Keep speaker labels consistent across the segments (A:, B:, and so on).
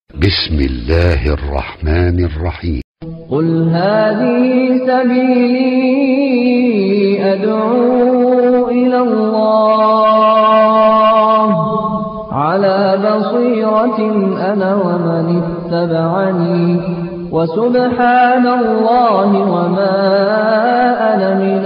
A: بسم الله الرحمن الرحيم
B: قل هذه سبيلي أدعو إلى الله على بصيرة أنا ومن اتبعني وسبحان الله وما أنا من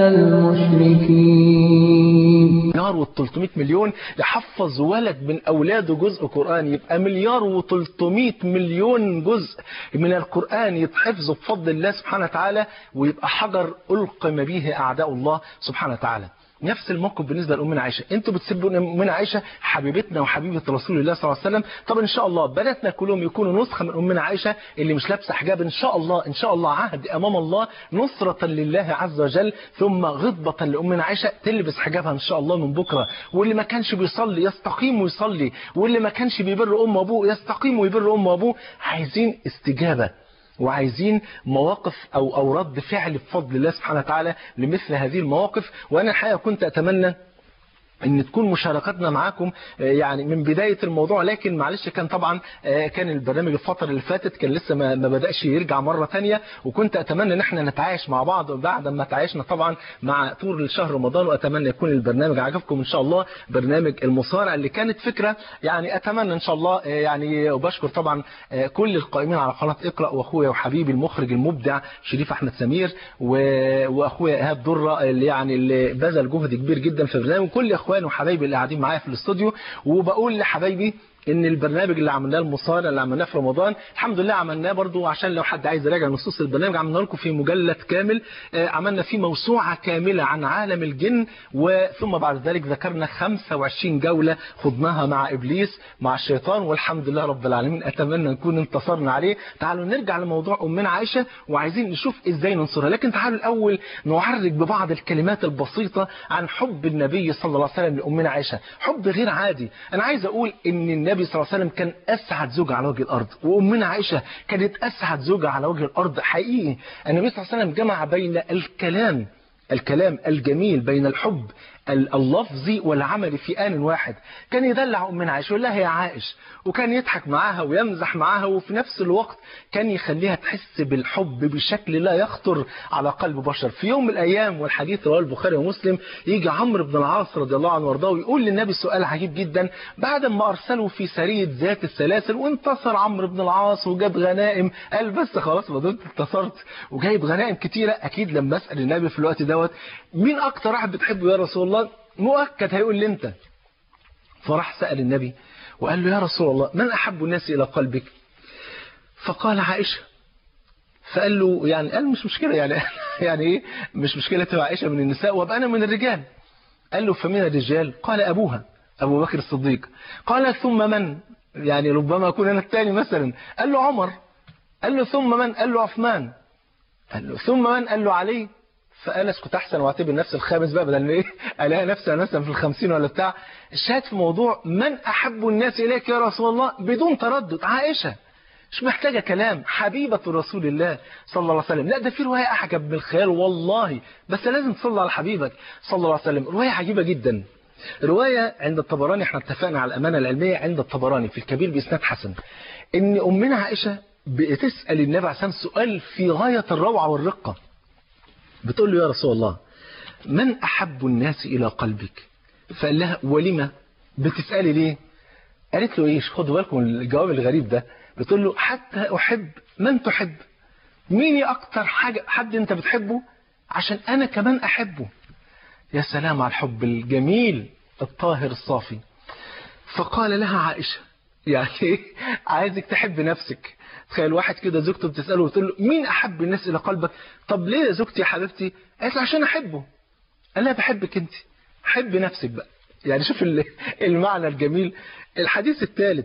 B: المشركين
C: مليار و300 مليون يحفظ ولد من اولاده جزء قران يبقى مليار و300 مليون جزء من القران يتحفظوا بفضل الله سبحانه وتعالى ويبقى حجر القم به اعداء الله سبحانه وتعالى نفس الموقف بالنسبه لامنا عائشه انتوا بتسبوا امنا عائشه حبيبتنا وحبيبه رسول الله صلى الله عليه وسلم طب ان شاء الله بناتنا كلهم يكونوا نسخه من امنا عائشه اللي مش لابسه حجاب ان شاء الله ان شاء الله عهد امام الله نصره لله عز وجل ثم غضبه لامنا عائشه تلبس حجابها ان شاء الله من بكره واللي ما كانش بيصلي يستقيم ويصلي واللي ما كانش بيبر امه وابوه يستقيم ويبر امه وابوه عايزين استجابه وعايزين مواقف او او رد فعل بفضل الله سبحانه وتعالى لمثل هذه المواقف وانا الحقيقه كنت اتمنى ان تكون مشاركتنا معاكم يعني من بدايه الموضوع لكن معلش كان طبعا كان البرنامج الفتره اللي فاتت كان لسه ما ما بداش يرجع مره ثانيه وكنت اتمنى ان احنا نتعايش مع بعض بعد ما تعايشنا طبعا مع طول شهر رمضان واتمنى يكون البرنامج عجبكم ان شاء الله برنامج المصارع اللي كانت فكره يعني اتمنى ان شاء الله يعني وبشكر طبعا كل القائمين على قناه اقرا واخويا وحبيبي المخرج المبدع شريف احمد سمير واخويا ايهاب دره اللي يعني اللي بذل جهد كبير جدا في البرنامج كل اخواني وحبايبي اللي قاعدين معايا في الاستوديو وبقول لحبايبي ان البرنامج اللي عملناه المصارع اللي عملناه في رمضان الحمد لله عملناه برضو عشان لو حد عايز يراجع نصوص البرنامج عملنا لكم في مجلد كامل عملنا فيه موسوعة كاملة عن عالم الجن وثم بعد ذلك ذكرنا 25 جولة خضناها مع إبليس مع الشيطان والحمد لله رب العالمين أتمنى نكون انتصرنا عليه تعالوا نرجع لموضوع أمنا عائشة وعايزين نشوف إزاي ننصرها لكن تعالوا الأول نعرج ببعض الكلمات البسيطة عن حب النبي صلى الله عليه وسلم لأمنا عائشة حب غير عادي أنا عايز أقول إن النبي صلى الله عليه وسلم كان أسعد زوجة على وجه الأرض وأمنا عائشة كانت أسعد زوجة على وجه الأرض حقيقي النبي صلى الله عليه وسلم جمع بين الكلام الكلام الجميل بين الحب اللفظي والعملي في آن واحد كان يدلع أمنا عائشة يقول لها يا عائش وكان يضحك معاها ويمزح معاها وفي نفس الوقت كان يخليها تحس بالحب بشكل لا يخطر على قلب بشر في يوم من الأيام والحديث رواه البخاري ومسلم يجي عمرو بن العاص رضي الله عنه وارضاه ويقول للنبي سؤال عجيب جدا بعد ما أرسلوا في سرية ذات السلاسل وانتصر عمرو بن العاص وجاب غنائم قال بس خلاص ما دمت انتصرت وجايب غنائم كتيرة أكيد لما أسأل النبي في الوقت دوت مين أكتر واحد بتحبه يا رسول الله مؤكد هيقول لي انت فراح سأل النبي وقال له يا رسول الله من أحب الناس إلى قلبك فقال عائشة فقال له يعني قال مش مشكلة يعني يعني ايه مش مشكلة تبقى عائشة من النساء وابقى أنا من الرجال قال له فمن الرجال قال أبوها أبو بكر الصديق قال ثم من يعني ربما أكون أنا الثاني مثلا قال له عمر قال له ثم من قال له عثمان قال له ثم من قال له علي فقال اسكت احسن واعتبر نفسي الخامس بقى بدل ايه الاقي نفسي مثلا في الخمسين ولا بتاع الشاهد في موضوع من احب الناس اليك يا رسول الله بدون تردد عائشه مش محتاجه كلام حبيبه رسول الله صلى الله عليه وسلم لا ده في روايه اعجب من الخيال والله بس لازم تصلي على حبيبك صلى الله عليه وسلم روايه عجيبه جدا روايه عند الطبراني احنا اتفقنا على الامانه العلميه عند الطبراني في الكبير باسناد حسن ان امنا عائشه بتسال النبي عليه الصلاه سؤال في غايه الروعه والرقه بتقول له يا رسول الله من أحب الناس إلى قلبك فقال لها ولما بتسألي ليه قالت له ايش خدوا بالكم الجواب الغريب ده بتقول له حتى أحب من تحب مين أكتر حاجة حد أنت بتحبه عشان أنا كمان أحبه يا سلام على الحب الجميل الطاهر الصافي فقال لها عائشة يعني عايزك تحب نفسك تخيل واحد كده زوجته بتسأله وتقول له مين أحب الناس إلى قلبك طب ليه يا زوجتي يا حبيبتي قالت له عشان أحبه قال لها بحبك أنت حب نفسك بقى يعني شوف المعنى الجميل الحديث الثالث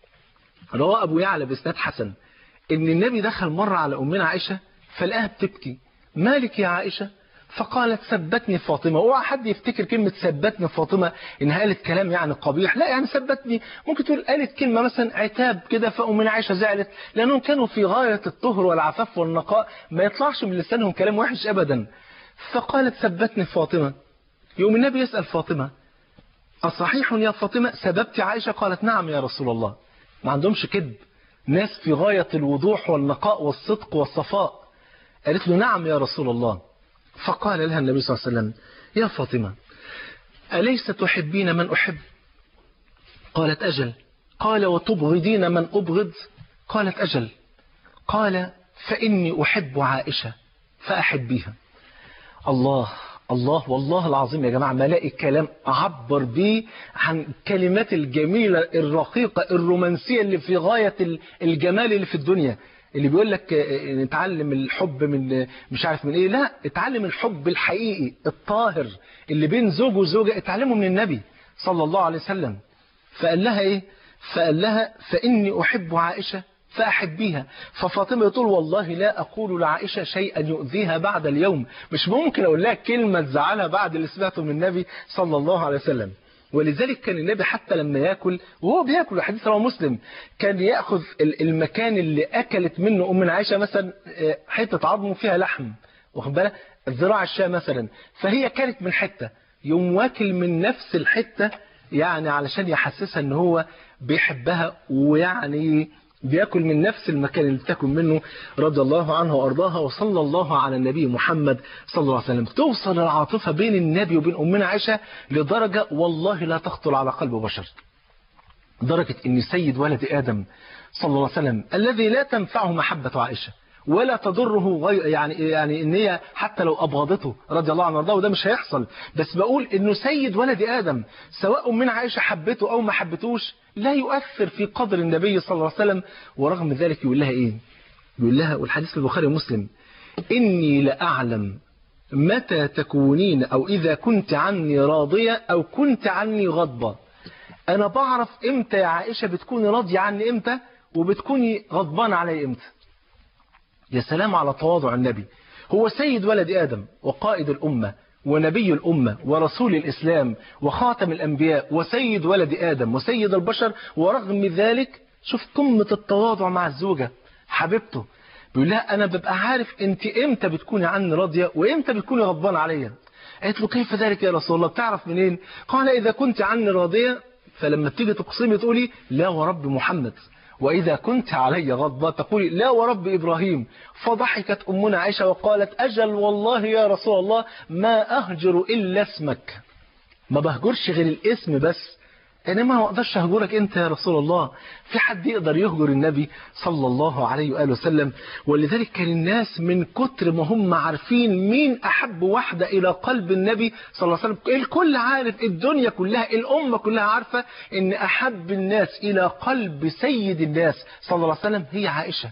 C: رواه أبو يعلى بإسناد حسن إن النبي دخل مرة على أمنا عائشة فلقاها بتبكي مالك يا عائشة فقالت سبتني فاطمة اوعى حد يفتكر كلمة سبتني فاطمة انها قالت كلام يعني قبيح لا يعني سبتني ممكن تقول قالت كلمة مثلا عتاب كده فأمنا عائشة زعلت لأنهم كانوا في غاية الطهر والعفاف والنقاء ما يطلعش من لسانهم كلام وحش أبدا فقالت سبتني فاطمة يوم النبي يسأل فاطمة أصحيح يا فاطمة سببت عائشة قالت نعم يا رسول الله ما عندهمش كذب ناس في غاية الوضوح والنقاء والصدق والصفاء قالت له نعم يا رسول الله فقال لها النبي صلى الله عليه وسلم يا فاطمة أليس تحبين من أحب قالت أجل قال وتبغضين من أبغض قالت أجل قال فإني أحب عائشة فأحبيها الله الله والله العظيم يا جماعة ما لاقي كلام أعبر بيه عن الكلمات الجميلة الرقيقة الرومانسية اللي في غاية الجمال اللي في الدنيا اللي بيقول لك نتعلم الحب من مش عارف من ايه لا اتعلم الحب الحقيقي الطاهر اللي بين زوج وزوجة اتعلمه من النبي صلى الله عليه وسلم فقال لها ايه فقال لها فإني أحب عائشة فأحبيها ففاطمة تقول والله لا أقول لعائشة شيئا يؤذيها بعد اليوم مش ممكن أقول لها كلمة تزعلها بعد اللي سمعته من النبي صلى الله عليه وسلم ولذلك كان النبي حتى لما ياكل وهو بياكل الحديث رواه مسلم كان ياخذ المكان اللي اكلت منه ام عائشه مثلا حته عظم فيها لحم واخد بالك ذراع الشاة مثلا فهي كانت من حته يوم واكل من نفس الحته يعني علشان يحسسها ان هو بيحبها ويعني بياكل من نفس المكان اللي بتاكل منه رضي الله عنها وارضاها وصلى الله على النبي محمد صلى الله عليه وسلم توصل العاطفه بين النبي وبين امنا عائشه لدرجه والله لا تخطر على قلب بشر درجه ان سيد ولد ادم صلى الله عليه وسلم الذي لا تنفعه محبه عائشه ولا تضره غير يعني يعني ان هي حتى لو ابغضته رضي الله عنها وارضاه وده مش هيحصل بس بقول انه سيد ولد ادم سواء من عائشه حبته او ما حبتوش لا يؤثر في قدر النبي صلى الله عليه وسلم ورغم ذلك يقول لها ايه يقول لها والحديث في البخاري ومسلم اني لاعلم متى تكونين او اذا كنت عني راضيه او كنت عني غضبه انا بعرف امتى يا عائشه بتكوني راضيه عني امتى وبتكوني غضبانه علي امتى يا سلام على تواضع النبي هو سيد ولد آدم وقائد الأمة ونبي الأمة ورسول الإسلام وخاتم الأنبياء وسيد ولد آدم وسيد البشر ورغم ذلك شوف قمة التواضع مع الزوجة حبيبته بيقول لها أنا ببقى عارف أنت إمتى بتكوني عني راضية وإمتى بتكوني غضبانة عليا قالت له كيف ذلك يا رسول الله بتعرف منين قال إذا كنت عني راضية فلما تيجي تقسمي تقولي لا ورب محمد وإذا كنت علي غضبة تقولي لا ورب إبراهيم فضحكت أمنا عائشة وقالت أجل والله يا رسول الله ما أهجر إلا اسمك ما بهجرش غير الاسم بس انما ما اقدرش اهجرك انت يا رسول الله في حد يقدر يهجر النبي صلى الله عليه واله وسلم ولذلك كان الناس من كتر ما هم عارفين مين احب واحده الى قلب النبي صلى الله عليه وسلم الكل عارف الدنيا كلها الامه كلها عارفه ان احب الناس الى قلب سيد الناس صلى الله عليه وسلم هي عائشه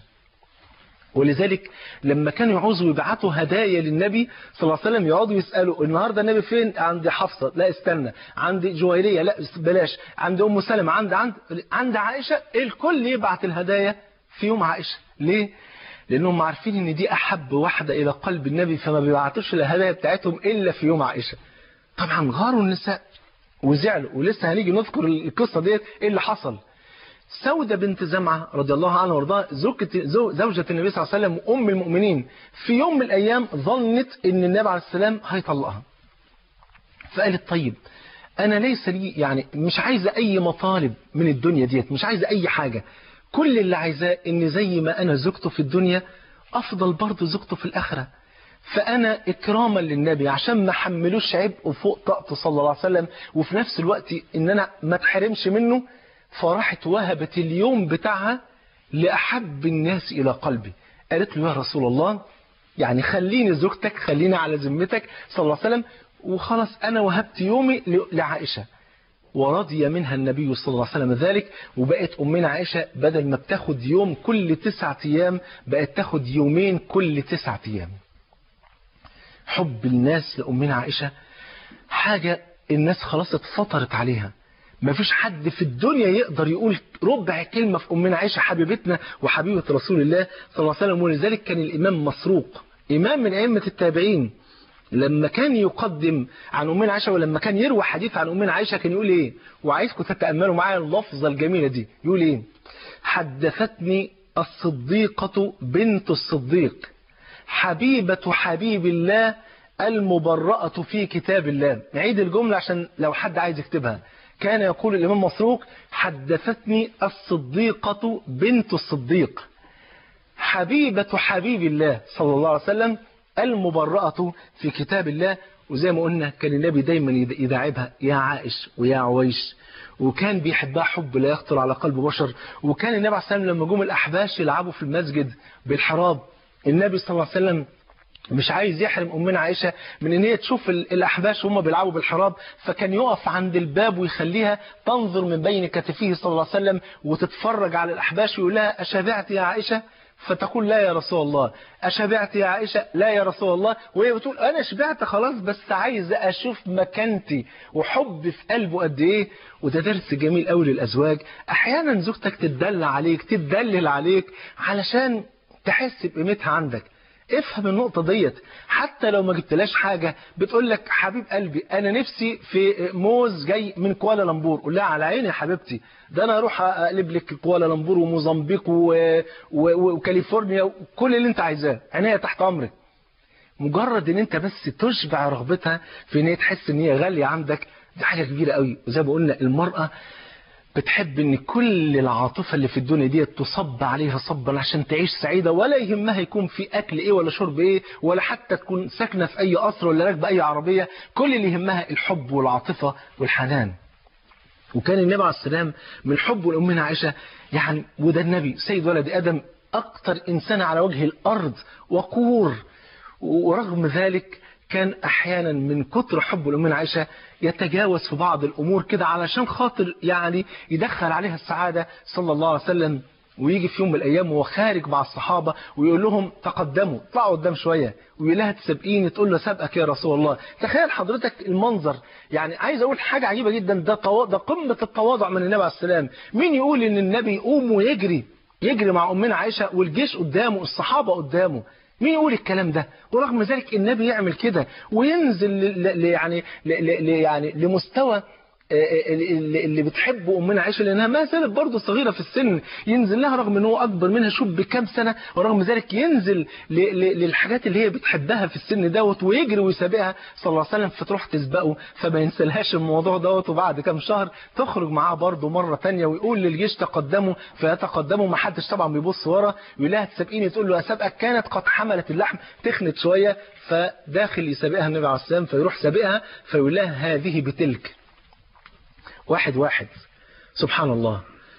C: ولذلك لما كانوا يعوزوا يبعتوا هدايا للنبي صلى الله عليه وسلم يقعدوا يسألوا النهاردة النبي فين عند حفصة لا استنى عند جويرية لا بلاش عند أم سلمة عند عند عند عائشة الكل يبعت الهدايا في يوم عائشة ليه؟ لأنهم عارفين إن دي أحب واحدة إلى قلب النبي فما بيبعتوش الهدايا بتاعتهم إلا في يوم عائشة طبعا غاروا النساء وزعلوا ولسه هنيجي نذكر القصة ديت إيه اللي حصل سودة بنت زمعة رضي الله عنها وارضاها زوجة النبي صلى الله عليه وسلم وأم المؤمنين في يوم من الأيام ظنت أن النبي عليه السلام هيطلقها فقالت طيب أنا ليس لي يعني مش عايزة أي مطالب من الدنيا ديت مش عايزة أي حاجة كل اللي عايزاه أن زي ما أنا زوجته في الدنيا أفضل برضه زوجته في الآخرة فأنا إكراما للنبي عشان ما حملوش عبء فوق طاقته صلى الله عليه وسلم وفي نفس الوقت إن أنا ما اتحرمش منه فراحت وهبت اليوم بتاعها لأحب الناس إلى قلبي قالت له يا رسول الله يعني خليني زوجتك خليني على ذمتك صلى الله عليه وسلم وخلاص أنا وهبت يومي لعائشة ورضي منها النبي صلى الله عليه وسلم ذلك وبقت أمنا عائشة بدل ما بتاخد يوم كل تسعة أيام بقت تاخد يومين كل تسعة أيام حب الناس لأمنا عائشة حاجة الناس خلاص اتفطرت عليها ما فيش حد في الدنيا يقدر يقول ربع كلمة في أمنا عائشة حبيبتنا وحبيبة رسول الله صلى الله عليه وسلم ولذلك كان الإمام مسروق إمام من أئمة التابعين لما كان يقدم عن أمنا عائشة ولما كان يروى حديث عن أمنا عائشة كان يقول إيه وعايزكم تتأملوا معايا اللفظة الجميلة دي يقول إيه حدثتني الصديقة بنت الصديق حبيبة حبيب الله المبرأة في كتاب الله نعيد الجملة عشان لو حد عايز يكتبها كان يقول الإمام مسروق حدثتني الصديقة بنت الصديق حبيبة حبيب الله صلى الله عليه وسلم المبرأة في كتاب الله وزي ما قلنا كان النبي دايما يداعبها يا عائش ويا عويش وكان بيحبها حب لا يخطر على قلب بشر وكان النبي عليه الصلاة والسلام لما جم الأحباش يلعبوا في المسجد بالحراب النبي صلى الله عليه وسلم مش عايز يحرم أمنا عائشة من ان هي تشوف الأحباش وهم بيلعبوا بالحراب فكان يقف عند الباب ويخليها تنظر من بين كتفيه صلى الله عليه وسلم وتتفرج على الأحباش ويقول لها أشبعت يا عائشة فتقول لا يا رسول الله أشبعت يا عائشة لا يا رسول الله وهي بتقول أنا شبعت خلاص بس عايزة أشوف مكانتي وحب في قلبه قد إيه وده درس جميل قوي للأزواج أحيانا زوجتك تدل عليك تدلل عليك علشان تحس بقيمتها عندك افهم النقطة ديت حتى لو ما جبتلاش حاجة بتقول لك حبيب قلبي انا نفسي في موز جاي من كوالالمبور قول لها على عيني يا حبيبتي ده انا اروح اقلب لك كوالالمبور وموزمبيق و... و... وكاليفورنيا وكل اللي انت عايزاه عينيا تحت امرك مجرد ان انت بس تشبع رغبتها في ان هي تحس ان هي غالية عندك دي حاجة كبيرة قوي وزي ما قلنا المرأة بتحب ان كل العاطفة اللي في الدنيا دي تصب عليها صبا عشان تعيش سعيدة ولا يهمها يكون في اكل ايه ولا شرب ايه ولا حتى تكون ساكنة في اي قصر ولا راكبة اي عربية كل اللي يهمها الحب والعاطفة والحنان وكان النبي عليه السلام من حب لأمنا عائشة يعني وده النبي سيد ولد آدم أكتر إنسان على وجه الأرض وقور ورغم ذلك كان احيانا من كتر حبه لامنا عائشه يتجاوز في بعض الامور كده علشان خاطر يعني يدخل عليها السعاده صلى الله عليه وسلم ويجي في يوم من الايام وهو خارج مع الصحابه ويقول لهم تقدموا اطلعوا قدام شويه ويقول لها تسابقيني تقول له سابقك يا رسول الله تخيل حضرتك المنظر يعني عايز اقول حاجه عجيبه جدا ده طو... ده قمه التواضع من النبي عليه السلام مين يقول ان النبي يقوم ويجري يجري مع امنا عائشه والجيش قدامه الصحابه قدامه مين يقول الكلام ده ورغم ذلك النبي يعمل كده وينزل ل ل يعني ل ل يعني لمستوى اللي بتحبه امنا عائشه لانها ما زالت برضه صغيره في السن ينزل لها رغم ان هو اكبر منها شوف بكام سنه ورغم ذلك ينزل للحاجات اللي هي بتحبها في السن دوت ويجري ويسابقها صلى الله عليه وسلم فتروح تسبقه فما ينسلهاش الموضوع دوت وبعد كام شهر تخرج معاه برضه مره ثانيه ويقول للجيش تقدموا فيتقدموا ما حدش طبعا بيبص ورا يقول لها تسابقيني تقول له اسابقك كانت قد حملت اللحم تخنت شويه فداخل يسابقها النبي عليه السلام فيروح سابقها فيقول لها هذه بتلك واحد واحد سبحان الله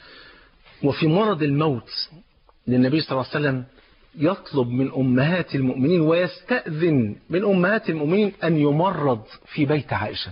C: وفي مرض الموت للنبي صلى الله عليه وسلم يطلب من أمهات المؤمنين ويستأذن من أمهات المؤمنين أن يمرض في بيت عائشة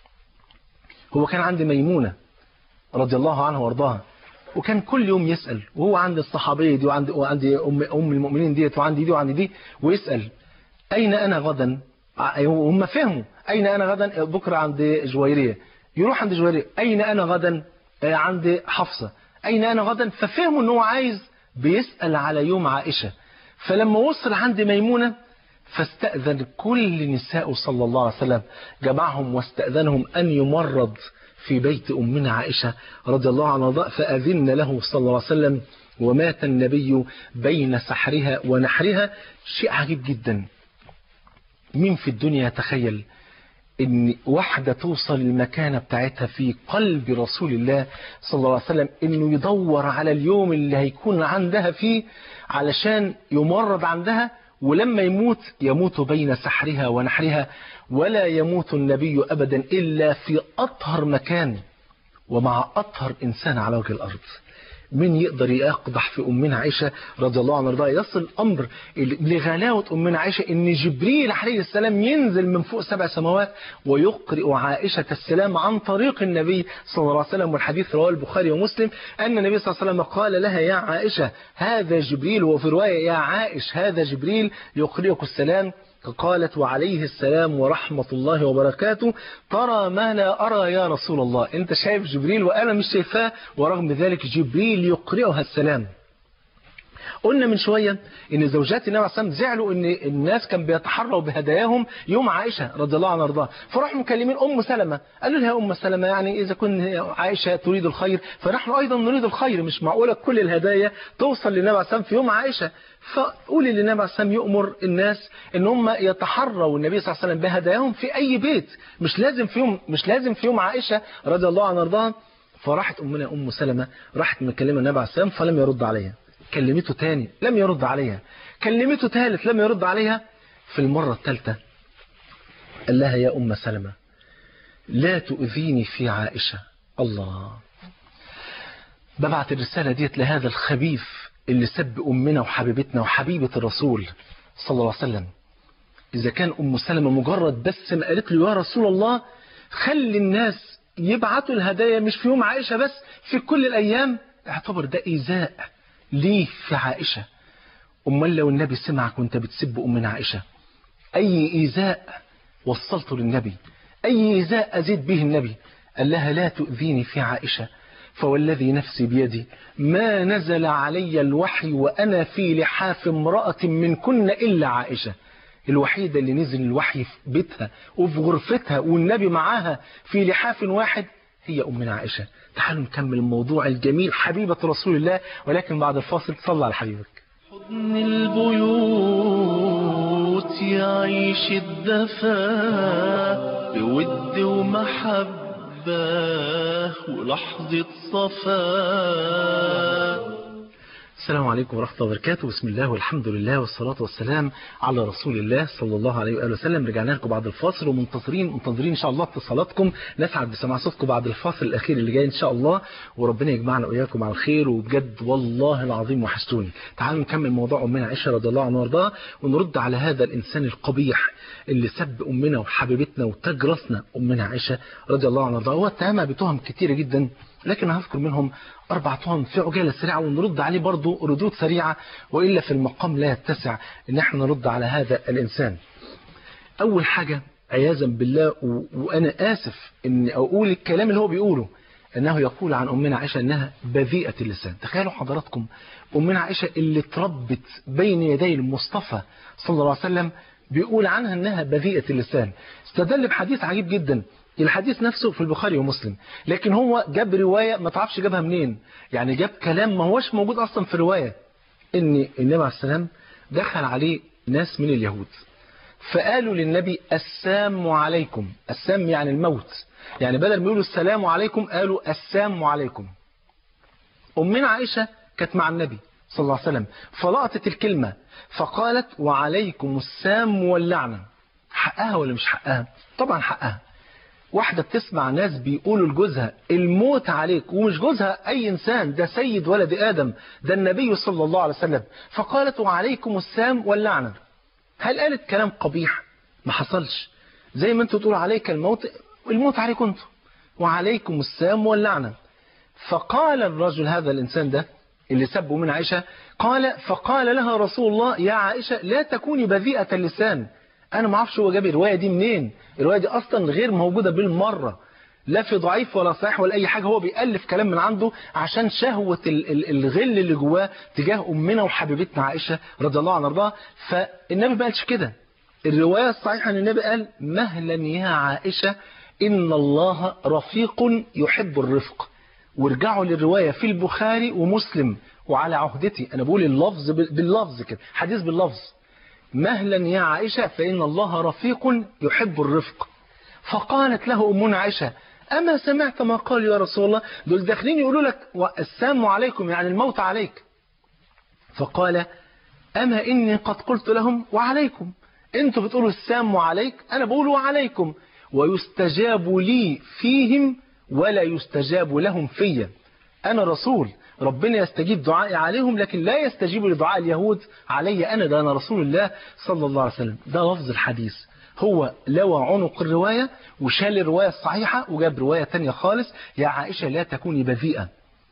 C: هو كان عند ميمونة رضي الله عنها وارضاها وكان كل يوم يسأل وهو عند الصحابية دي وعند, وعند أم, أم المؤمنين ديت وعندي دي وعندي دي ويسأل أين أنا غدا هم فهموا أين أنا غدا بكرة عند جويرية يروح عند جويرية أين أنا غدا عند حفصة أين أنا غدا ففهموا أنه عايز بيسأل على يوم عائشة فلما وصل عند ميمونة فاستأذن كل نساء صلى الله عليه وسلم جمعهم واستأذنهم أن يمرض في بيت أمنا عائشة رضي الله عنها فأذن له صلى الله عليه وسلم ومات النبي بين سحرها ونحرها شيء عجيب جدا مين في الدنيا يتخيل ان واحدة توصل المكانة بتاعتها في قلب رسول الله صلى الله عليه وسلم انه يدور على اليوم اللي هيكون عندها فيه علشان يمرض عندها ولما يموت يموت بين سحرها ونحرها ولا يموت النبي أبدا إلا في أطهر مكان ومع أطهر إنسان على وجه الأرض من يقدر يقدح في أمنا عائشة رضي الله عنها رضاها يصل الأمر لغلاوة أمنا عائشة أن جبريل عليه السلام ينزل من فوق سبع سماوات ويقرئ عائشة السلام عن طريق النبي صلى الله عليه وسلم والحديث رواه البخاري ومسلم أن النبي صلى الله عليه وسلم قال لها يا عائشة هذا جبريل وفي رواية يا عائش هذا جبريل يقرئك السلام قالت وعليه السلام ورحمة الله وبركاته ترى ما لا أرى يا رسول الله أنت شايف جبريل وأنا مش شايفاه ورغم ذلك جبريل يقرئها السلام قلنا من شوية ان زوجات النبي عليه الصلاة والسلام زعلوا ان الناس كان بيتحروا بهداياهم يوم عائشة رضي الله عنها وارضاها فراحوا مكلمين ام سلمة قالوا لها يا ام سلمة يعني اذا كنت عائشة تريد الخير فنحن ايضا نريد الخير مش معقولة كل الهدايا توصل للنبي عليه الصلاة والسلام في يوم عائشة فقولي للنبي عليه الصلاة والسلام يؤمر الناس ان هم يتحروا النبي صلى الله عليه وسلم بهداياهم في اي بيت مش لازم في يوم مش لازم في يوم عائشة رضي الله عنها وارضاها فراحت امنا ام سلمة راحت مكلمة النبي عليه الصلاة والسلام فلم يرد عليها كلمته تاني لم يرد عليها كلمته ثالث لم يرد عليها في المرة الثالثة قال لها يا أم سلمة لا تؤذيني في عائشة الله ببعت الرسالة ديت لهذا الخبيث اللي سب أمنا وحبيبتنا وحبيبة الرسول صلى الله عليه وسلم إذا كان أم سلمة مجرد بس ما قالت له يا رسول الله خلي الناس يبعتوا الهدايا مش في يوم عائشة بس في كل الأيام اعتبر ده إيذاء ليه في عائشة أمال لو النبي سمعك وانت بتسب أمنا عائشة أي إيذاء وصلته للنبي أي إيذاء أزيد به النبي قال لها لا تؤذيني في عائشة فوالذي نفسي بيدي ما نزل علي الوحي وأنا في لحاف امرأة من كن إلا عائشة الوحيدة اللي نزل الوحي في بيتها وفي غرفتها والنبي معاها في لحاف واحد هي أمنا عائشة تعالوا نكمل الموضوع الجميل حبيبة رسول الله ولكن بعد الفاصل صلى على حبيبك
D: حضن البيوت يعيش الدفا بود ومحبة ولحظة صفا
C: السلام عليكم ورحمة الله وبركاته بسم الله والحمد لله والصلاة والسلام على رسول الله صلى الله عليه وآله وسلم رجعنا لكم بعد الفاصل ومنتظرين منتظرين إن شاء الله اتصالاتكم نسعد بسماع صوتكم بعد الفاصل الأخير اللي جاي إن شاء الله وربنا يجمعنا وإياكم على الخير وبجد والله العظيم وحشتوني تعالوا نكمل موضوع أمنا عائشة رضي الله عنها وارضاها ونرد على هذا الإنسان القبيح اللي سب أمنا وحبيبتنا وتاج راسنا أمنا عائشة رضي الله عنها وارضاها هو اتهمها بتهم كتيرة جدا لكن هذكر منهم أربع تهم في عجالة سريعة ونرد عليه برضه ردود سريعة وإلا في المقام لا يتسع إن احنا نرد على هذا الإنسان أول حاجة عياذا بالله و... وأنا آسف إن أقول الكلام اللي هو بيقوله أنه يقول عن أمنا عائشة أنها بذيئة اللسان تخيلوا حضراتكم أمنا عائشة اللي اتربت بين يدي المصطفى صلى الله عليه وسلم بيقول عنها أنها بذيئة اللسان استدل بحديث عجيب جدا الحديث نفسه في البخاري ومسلم لكن هو جاب رواية ما تعرفش جابها منين يعني جاب كلام ما هوش موجود أصلا في الرواية إن النبي عليه السلام دخل عليه ناس من اليهود فقالوا للنبي السام عليكم السام يعني الموت يعني بدل ما يقولوا السلام عليكم قالوا السام عليكم أمنا عائشة كانت مع النبي صلى الله عليه وسلم فلقطت الكلمة فقالت وعليكم السام واللعنة حقها ولا مش حقها طبعا حقها واحدة بتسمع ناس بيقولوا لجوزها الموت عليك ومش جوزها أي إنسان ده سيد ولد آدم ده النبي صلى الله عليه وسلم فقالت وعليكم السام واللعنة هل قالت كلام قبيح ما حصلش زي ما انتوا تقولوا عليك الموت الموت عليكم انتوا وعليكم السام واللعنة فقال الرجل هذا الإنسان ده اللي سبوا من عائشة قال فقال لها رسول الله يا عائشة لا تكوني بذيئة اللسان انا ما اعرفش هو جاب الروايه دي منين الروايه دي اصلا غير موجوده بالمره لا في ضعيف ولا صحيح ولا اي حاجه هو بيالف كلام من عنده عشان شهوه ال- ال- الغل اللي جواه تجاه امنا وحبيبتنا عائشه رضي الله عنها وارضاها فالنبي ما قالش كده الروايه الصحيحه ان النبي قال مهلا يا عائشه ان الله رفيق يحب الرفق وارجعوا للروايه في البخاري ومسلم وعلى عهدتي انا بقول اللفظ بال- باللفظ كده حديث باللفظ مهلا يا عائشة فإن الله رفيق يحب الرفق فقالت له أمنا عائشة أما سمعت ما قال يا رسول الله دول داخلين يقولوا لك السام عليكم يعني الموت عليك فقال أما إني قد قلت لهم وعليكم أنتوا بتقولوا السام عليك أنا بقول وعليكم ويستجاب لي فيهم ولا يستجاب لهم فيا أنا رسول ربنا يستجيب دعائي عليهم لكن لا يستجيب لدعاء اليهود علي أنا ده أنا رسول الله صلى الله عليه وسلم ده لفظ الحديث هو لوى عنق الرواية وشال الرواية الصحيحة وجاب رواية تانية خالص يا عائشة لا تكوني بذيئة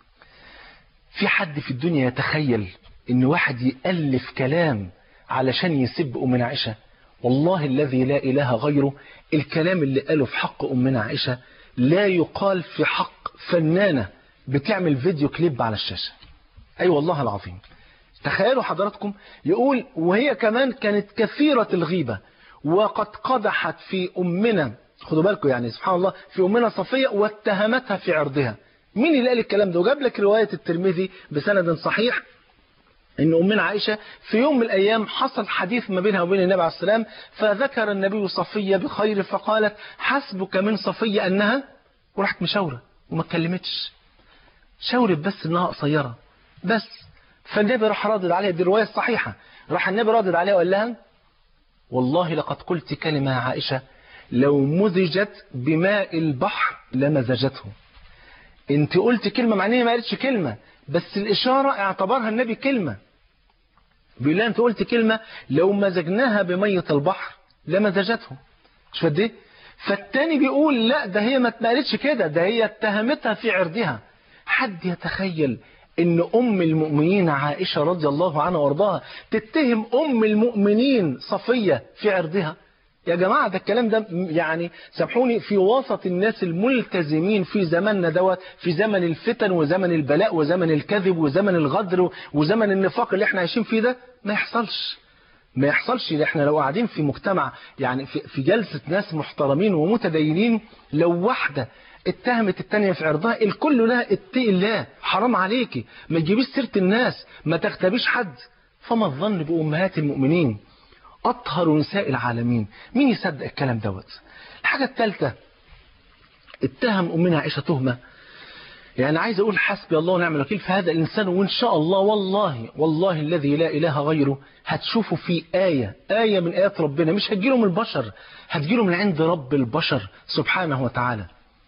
C: في حد في الدنيا يتخيل ان واحد يألف كلام علشان يسب أمنا عائشة والله الذي لا إله غيره الكلام اللي قاله في حق أمنا عائشة لا يقال في حق فنانة بتعمل فيديو كليب على الشاشة أي أيوة والله العظيم تخيلوا حضراتكم يقول وهي كمان كانت كثيرة الغيبة وقد قدحت في أمنا خدوا بالكم يعني سبحان الله في أمنا صفية واتهمتها في عرضها مين اللي قال الكلام ده وجاب لك رواية الترمذي بسند صحيح ان امنا عائشه في يوم من الايام حصل حديث ما بينها وبين النبي عليه السلام فذكر النبي صفيه بخير فقالت حسبك من صفيه انها وراحت مشاوره وما اتكلمتش شاورت بس انها قصيره بس فالنبي راح رادد عليها دي الروايه الصحيحه راح النبي رادد عليها وقال لها والله لقد قلت كلمه يا عائشه لو مزجت بماء البحر لمزجته انت قلت كلمه معناها ما قالتش كلمه بس الاشاره اعتبرها النبي كلمه بيقول لها انت قلت كلمة لو مزجناها بمية البحر لمزجته مش فد ايه فالتاني بيقول لا ده هي ما اتنقلتش كده ده هي اتهمتها في عرضها حد يتخيل ان ام المؤمنين عائشة رضي الله عنها وارضاها تتهم ام المؤمنين صفية في عرضها يا جماعة ده الكلام ده يعني سامحوني في وسط الناس الملتزمين في زماننا دوت في زمن الفتن وزمن البلاء وزمن الكذب وزمن الغدر وزمن النفاق اللي احنا عايشين فيه ده ما يحصلش ما يحصلش احنا لو قاعدين في مجتمع يعني في, في جلسة ناس محترمين ومتدينين لو واحدة اتهمت التانية في عرضها الكل لها اتقي الله حرام عليكي ما تجيبيش سيرة الناس ما تغتابيش حد فما الظن بأمهات المؤمنين أطهر نساء العالمين مين يصدق الكلام دوت الحاجة الثالثة اتهم أمنا عائشة تهمة يعني عايز أقول حسبي الله ونعم الوكيل في هذا الإنسان وإن شاء الله والله والله الذي لا إله غيره هتشوفوا في آية آية من آيات ربنا مش هتجيله من البشر هتجيله من عند رب البشر سبحانه وتعالى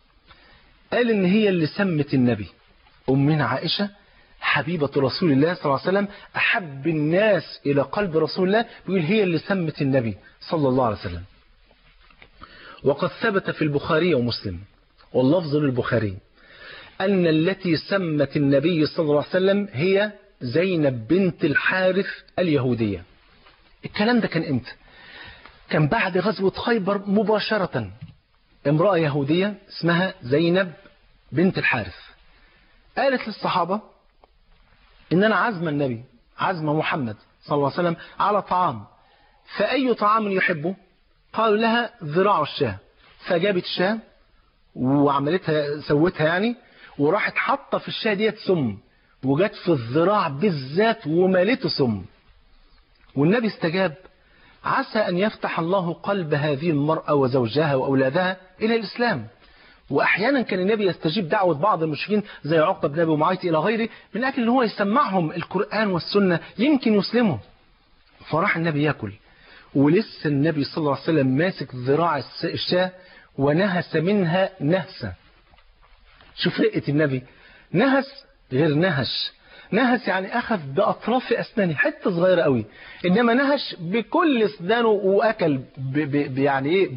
C: قال إن هي اللي سمت النبي أمنا عائشة حبيبة رسول الله صلى الله عليه وسلم أحب الناس إلى قلب رسول الله بيقول هي اللي سمت النبي صلى الله عليه وسلم وقد ثبت في البخاري ومسلم واللفظ للبخاري أن التي سمت النبي صلى الله عليه وسلم هي زينب بنت الحارث اليهودية الكلام ده كان امتى كان بعد غزوة خيبر مباشرة امرأة يهودية اسمها زينب بنت الحارث قالت للصحابة إن أنا عزم النبي عزم محمد صلى الله عليه وسلم على طعام فأي طعام يحبه قالوا لها ذراع الشاه فجابت الشاه وعملتها سوتها يعني وراحت حاطه في الشاه ديت سم وجت في الذراع بالذات ومالته سم والنبي استجاب عسى أن يفتح الله قلب هذه المرأة وزوجها وأولادها إلى الإسلام وأحيانا كان النبي يستجيب دعوة بعض المشركين زي عقبة بن أبي معيط إلى غيره من أجل أن هو يسمعهم القرآن والسنة يمكن يسلموا فراح النبي يأكل ولسه النبي صلى الله عليه وسلم ماسك ذراع الشاة ونهس منها نهسة شوف رقة النبي نهس غير نهش نهس يعني أخذ بأطراف أسنانه حتة صغيرة قوي إنما نهش بكل أسنانه وأكل ب ب يعني إيه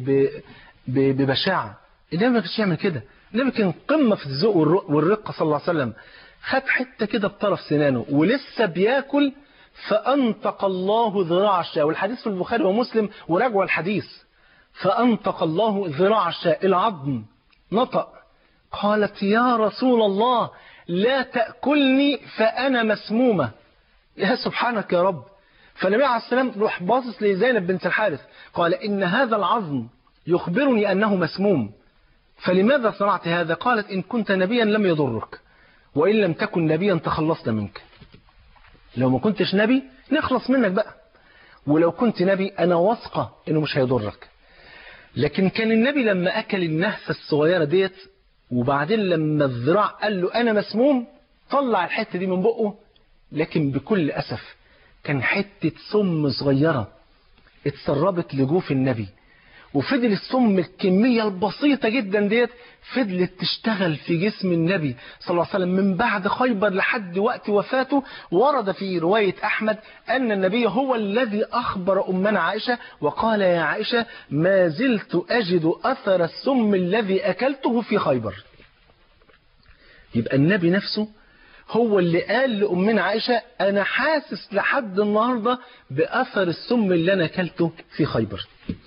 C: ببشاعة النبي ما كانش يعمل كده النبي كان قمة في الذوق والرقة صلى الله عليه وسلم خد حتة كده بطرف سنانه ولسه بياكل فأنطق الله ذراع الشاة والحديث في البخاري ومسلم وراجعوا الحديث فأنطق الله ذراع الشاة العظم نطق قالت يا رسول الله لا تأكلني فأنا مسمومة يا سبحانك يا رب فالنبي عليه السلام روح باصص لزينب بنت الحارث قال إن هذا العظم يخبرني أنه مسموم فلماذا صنعت هذا قالت إن كنت نبيا لم يضرك وإن لم تكن نبيا تخلصنا منك لو ما كنتش نبي نخلص منك بقى ولو كنت نبي أنا واثقة إنه مش هيضرك لكن كان النبي لما أكل النهفة الصغيرة ديت وبعدين لما الذراع قال له أنا مسموم طلع الحتة دي من بقه لكن بكل أسف كان حتة سم صغيرة اتسربت لجوف النبي وفضل السم الكمية البسيطة جدا ديت فضلت تشتغل في جسم النبي صلى الله عليه وسلم من بعد خيبر لحد وقت وفاته ورد في رواية أحمد أن النبي هو الذي أخبر أمنا عائشة وقال يا عائشة ما زلت أجد أثر السم الذي أكلته في خيبر يبقى النبي نفسه هو اللي قال لأمنا عائشة أنا حاسس لحد النهاردة بأثر السم اللي أنا أكلته في خيبر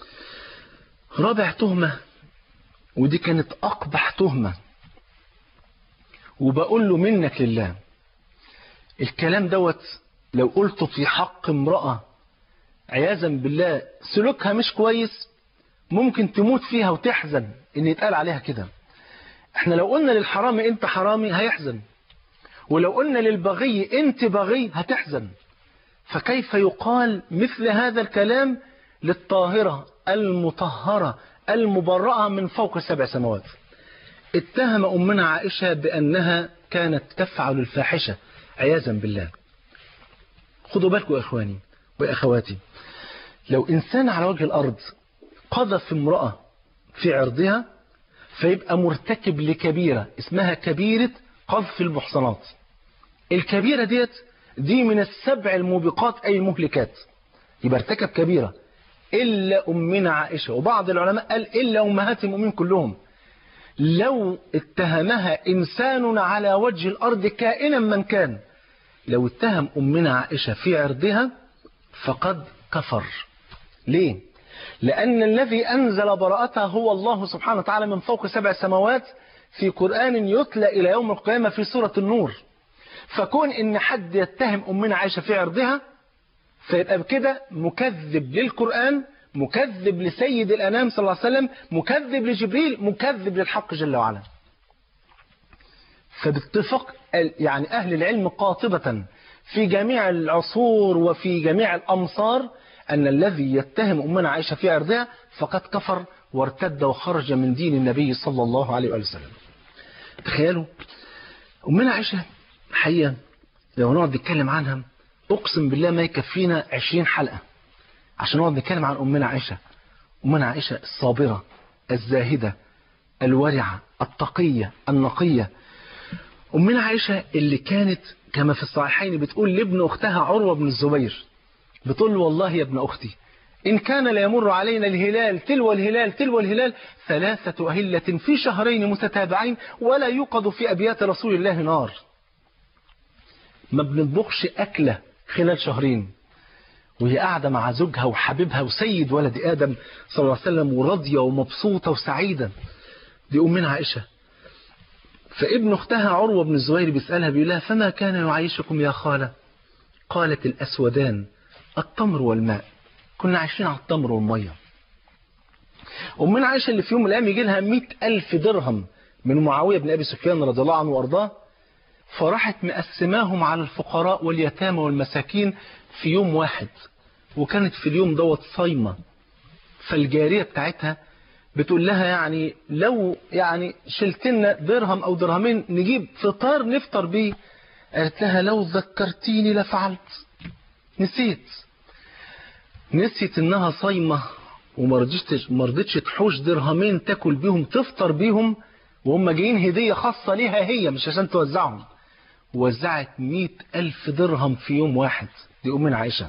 C: رابع تهمة ودي كانت أقبح تهمة وبقول له منك لله الكلام دوت لو قلت في حق امرأة عياذا بالله سلوكها مش كويس ممكن تموت فيها وتحزن ان يتقال عليها كده احنا لو قلنا للحرامي انت حرامي هيحزن ولو قلنا للبغي انت بغي هتحزن فكيف يقال مثل هذا الكلام للطاهرة المطهرة المبرأة من فوق سبع سماوات اتهم أمنا عائشة بأنها كانت تفعل الفاحشة عياذا بالله خدوا بالكم يا إخواني وأخواتي لو إنسان على وجه الأرض قذف امرأة في عرضها فيبقى مرتكب لكبيرة اسمها كبيرة قذف المحصنات الكبيرة ديت دي من السبع الموبقات أي المهلكات يبقى ارتكب كبيرة إلا أمنا عائشة وبعض العلماء قال إلا أمهات المؤمنين كلهم لو اتهمها إنسان على وجه الأرض كائنا من كان لو اتهم أمنا عائشة في عرضها فقد كفر ليه؟ لأن الذي أنزل براءتها هو الله سبحانه وتعالى من فوق سبع سماوات في قرآن يتلى إلى يوم القيامة في سورة النور فكون إن حد يتهم أمنا عائشة في عرضها فيبقى بكده مكذب للقرآن مكذب لسيد الأنام صلى الله عليه وسلم مكذب لجبريل مكذب للحق جل وعلا فباتفاق يعني أهل العلم قاطبة في جميع العصور وفي جميع الأمصار أن الذي يتهم أمنا عائشة في عرضها فقد كفر وارتد وخرج من دين النبي صلى الله عليه وسلم تخيلوا أمنا عائشة حقيقة لو نقعد نتكلم عنها أقسم بالله ما يكفينا عشرين حلقة عشان نقعد نتكلم عن أمنا عائشة أمنا عائشة الصابرة الزاهدة الورعة التقية النقية أمنا عائشة اللي كانت كما في الصحيحين بتقول لابن أختها عروة بن الزبير بتقول له والله يا ابن أختي إن كان ليمر علينا الهلال تلو الهلال تلو الهلال ثلاثة أهلة في شهرين متتابعين ولا يوقد في أبيات رسول الله نار ما بنطبخش أكلة خلال شهرين وهي قاعدة مع زوجها وحبيبها وسيد ولد آدم صلى الله عليه وسلم وراضية ومبسوطة وسعيدة دي أمنا عائشة فابن أختها عروة بن الزبير بيسألها بيقول لها فما كان يعيشكم يا خالة قالت الأسودان التمر والماء كنا عايشين على التمر والمية أمنا عائشة اللي في يوم من الأيام يجي لها 100 ألف درهم من معاوية بن أبي سفيان رضي الله عنه وأرضاه فراحت مقسماهم على الفقراء واليتامى والمساكين في يوم واحد وكانت في اليوم دوت صايمة فالجارية بتاعتها بتقول لها يعني لو يعني شلت لنا درهم أو درهمين نجيب فطار نفطر بيه قالت لها لو ذكرتيني لفعلت نسيت نسيت انها صايمة وما رضيتش ما رضيتش تحوش درهمين تاكل بيهم تفطر بيهم وهم جايين هدية خاصة ليها هي مش عشان توزعهم وزعت مئة ألف درهم في يوم واحد دي أمنا عائشة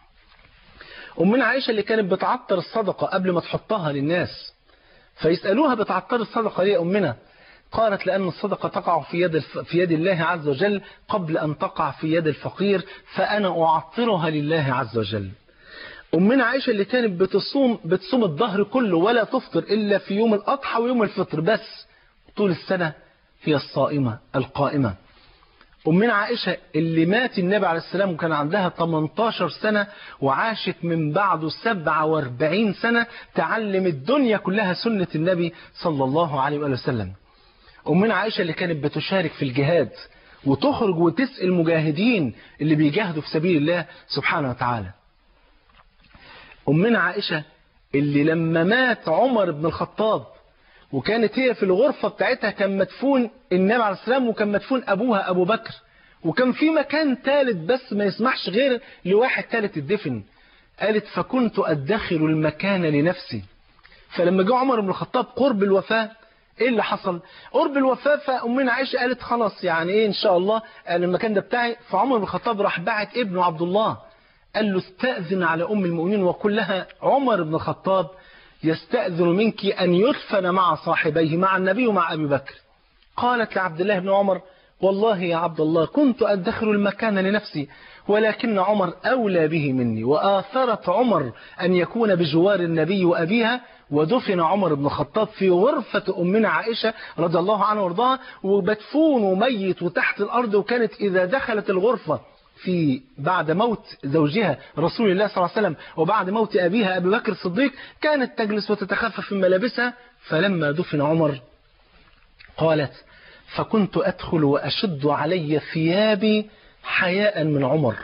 C: أمنا عائشة اللي كانت بتعطر الصدقة قبل ما تحطها للناس فيسألوها بتعطر الصدقة ليه أمنا قالت لأن الصدقة تقع في يد, الف... في يد الله عز وجل قبل أن تقع في يد الفقير فأنا أعطرها لله عز وجل أمنا عائشة اللي كانت بتصوم بتصوم الظهر كله ولا تفطر إلا في يوم الأضحى ويوم الفطر بس طول السنة هي الصائمة القائمة أمنا عائشة اللي مات النبي عليه السلام وكان عندها 18 سنة وعاشت من بعده 47 سنة تعلم الدنيا كلها سنة النبي صلى الله عليه وآله وسلم أمنا عائشة اللي كانت بتشارك في الجهاد وتخرج وتسأل المجاهدين اللي بيجاهدوا في سبيل الله سبحانه وتعالى أمنا عائشة اللي لما مات عمر بن الخطاب وكانت هي في الغرفة بتاعتها كان مدفون النبي عليه السلام وكان مدفون أبوها أبو بكر وكان في مكان ثالث بس ما يسمحش غير لواحد ثالث الدفن قالت فكنت أدخر المكان لنفسي فلما جاء عمر بن الخطاب قرب الوفاة ايه اللي حصل قرب الوفاة فأمنا عائشة قالت خلاص يعني ايه ان شاء الله قال المكان ده بتاعي فعمر بن الخطاب راح بعت ابنه عبد الله قال له استأذن على أم المؤمنين وقل لها عمر بن الخطاب يستأذن منك أن يدفن مع صاحبيه مع النبي ومع أبي بكر قالت لعبد الله بن عمر والله يا عبد الله كنت أدخر المكان لنفسي ولكن عمر أولى به مني وآثرت عمر أن يكون بجوار النبي وأبيها ودفن عمر بن الخطاب في غرفة أمنا عائشة رضي الله عنها وارضاها وبدفون وميت وتحت الأرض وكانت إذا دخلت الغرفة في بعد موت زوجها رسول الله صلى الله عليه وسلم وبعد موت أبيها أبي بكر الصديق كانت تجلس وتتخفف من ملابسها فلما دفن عمر قالت فكنت أدخل وأشد علي ثيابي حياء من عمر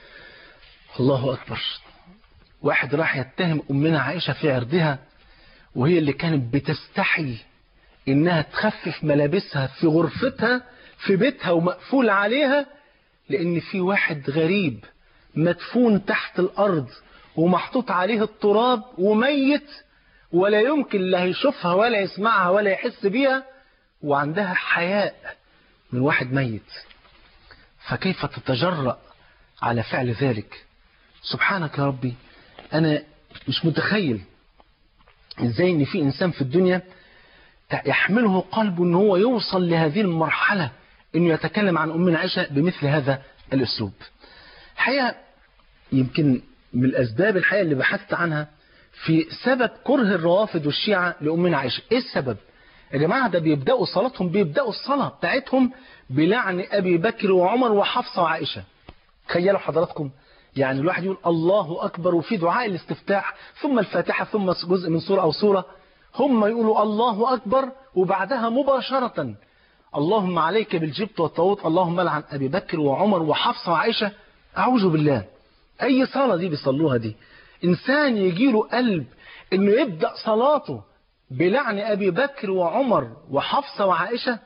C: الله أكبر واحد راح يتهم أمنا عائشة في عرضها وهي اللي كانت بتستحي إنها تخفف ملابسها في غرفتها في بيتها ومقفول عليها لأن في واحد غريب مدفون تحت الأرض ومحطوط عليه التراب وميت ولا يمكن لا يشوفها ولا يسمعها ولا يحس بيها وعندها حياء من واحد ميت فكيف تتجرأ على فعل ذلك سبحانك يا ربي أنا مش متخيل إزاي إن في إنسان في الدنيا يحمله قلبه إن هو يوصل لهذه المرحلة إنه يتكلم عن أمنا عائشة بمثل هذا الأسلوب الحقيقة يمكن من الأسباب الحقيقة اللي بحثت عنها في سبب كره الروافض والشيعة لأمنا عائشة إيه السبب؟ يا جماعة ده بيبدأوا صلاتهم بيبدأوا الصلاة بتاعتهم بلعن أبي بكر وعمر وحفصة وعائشة تخيلوا حضراتكم يعني الواحد يقول الله أكبر وفي دعاء الاستفتاح ثم الفاتحة ثم جزء من سورة أو سورة هم يقولوا الله أكبر وبعدها مباشرة اللهم عليك بالجبت والطاغوت اللهم لعن أبي بكر وعمر وحفصة وعائشة أعوذ بالله أي صلاة دي بيصلوها دي إنسان يجيله قلب إنه يبدأ صلاته بلعن أبي بكر وعمر وحفصة وعائشة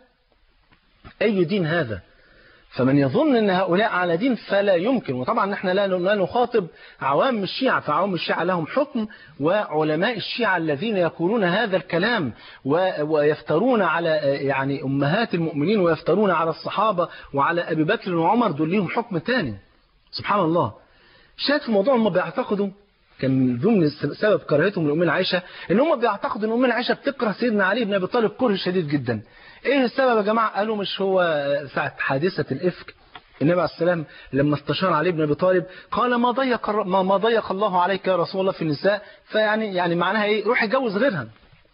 C: أي دين هذا فمن يظن أن هؤلاء على دين فلا يمكن وطبعا نحن لا لا نخاطب عوام الشيعة فعوام الشيعة لهم حكم وعلماء الشيعة الذين يقولون هذا الكلام ويفترون على يعني أمهات المؤمنين ويفترون على الصحابة وعلى أبي بكر وعمر دول ليهم حكم تاني سبحان الله شاهد في موضوع هم بيعتقدوا كان من ضمن سبب كراهتهم لأمنا عائشة ان هم بيعتقدوا ان أمنا عائشة بتكره سيدنا علي بن أبي طالب كره شديد جدا ايه السبب يا جماعة قالوا مش هو ساعة حادثة الإفك النبي عليه السلام لما استشار علي بن أبي طالب قال ما ضيق ما, ما ضيق الله عليك يا رسول الله في النساء فيعني يعني معناها ايه روح اتجوز غيرها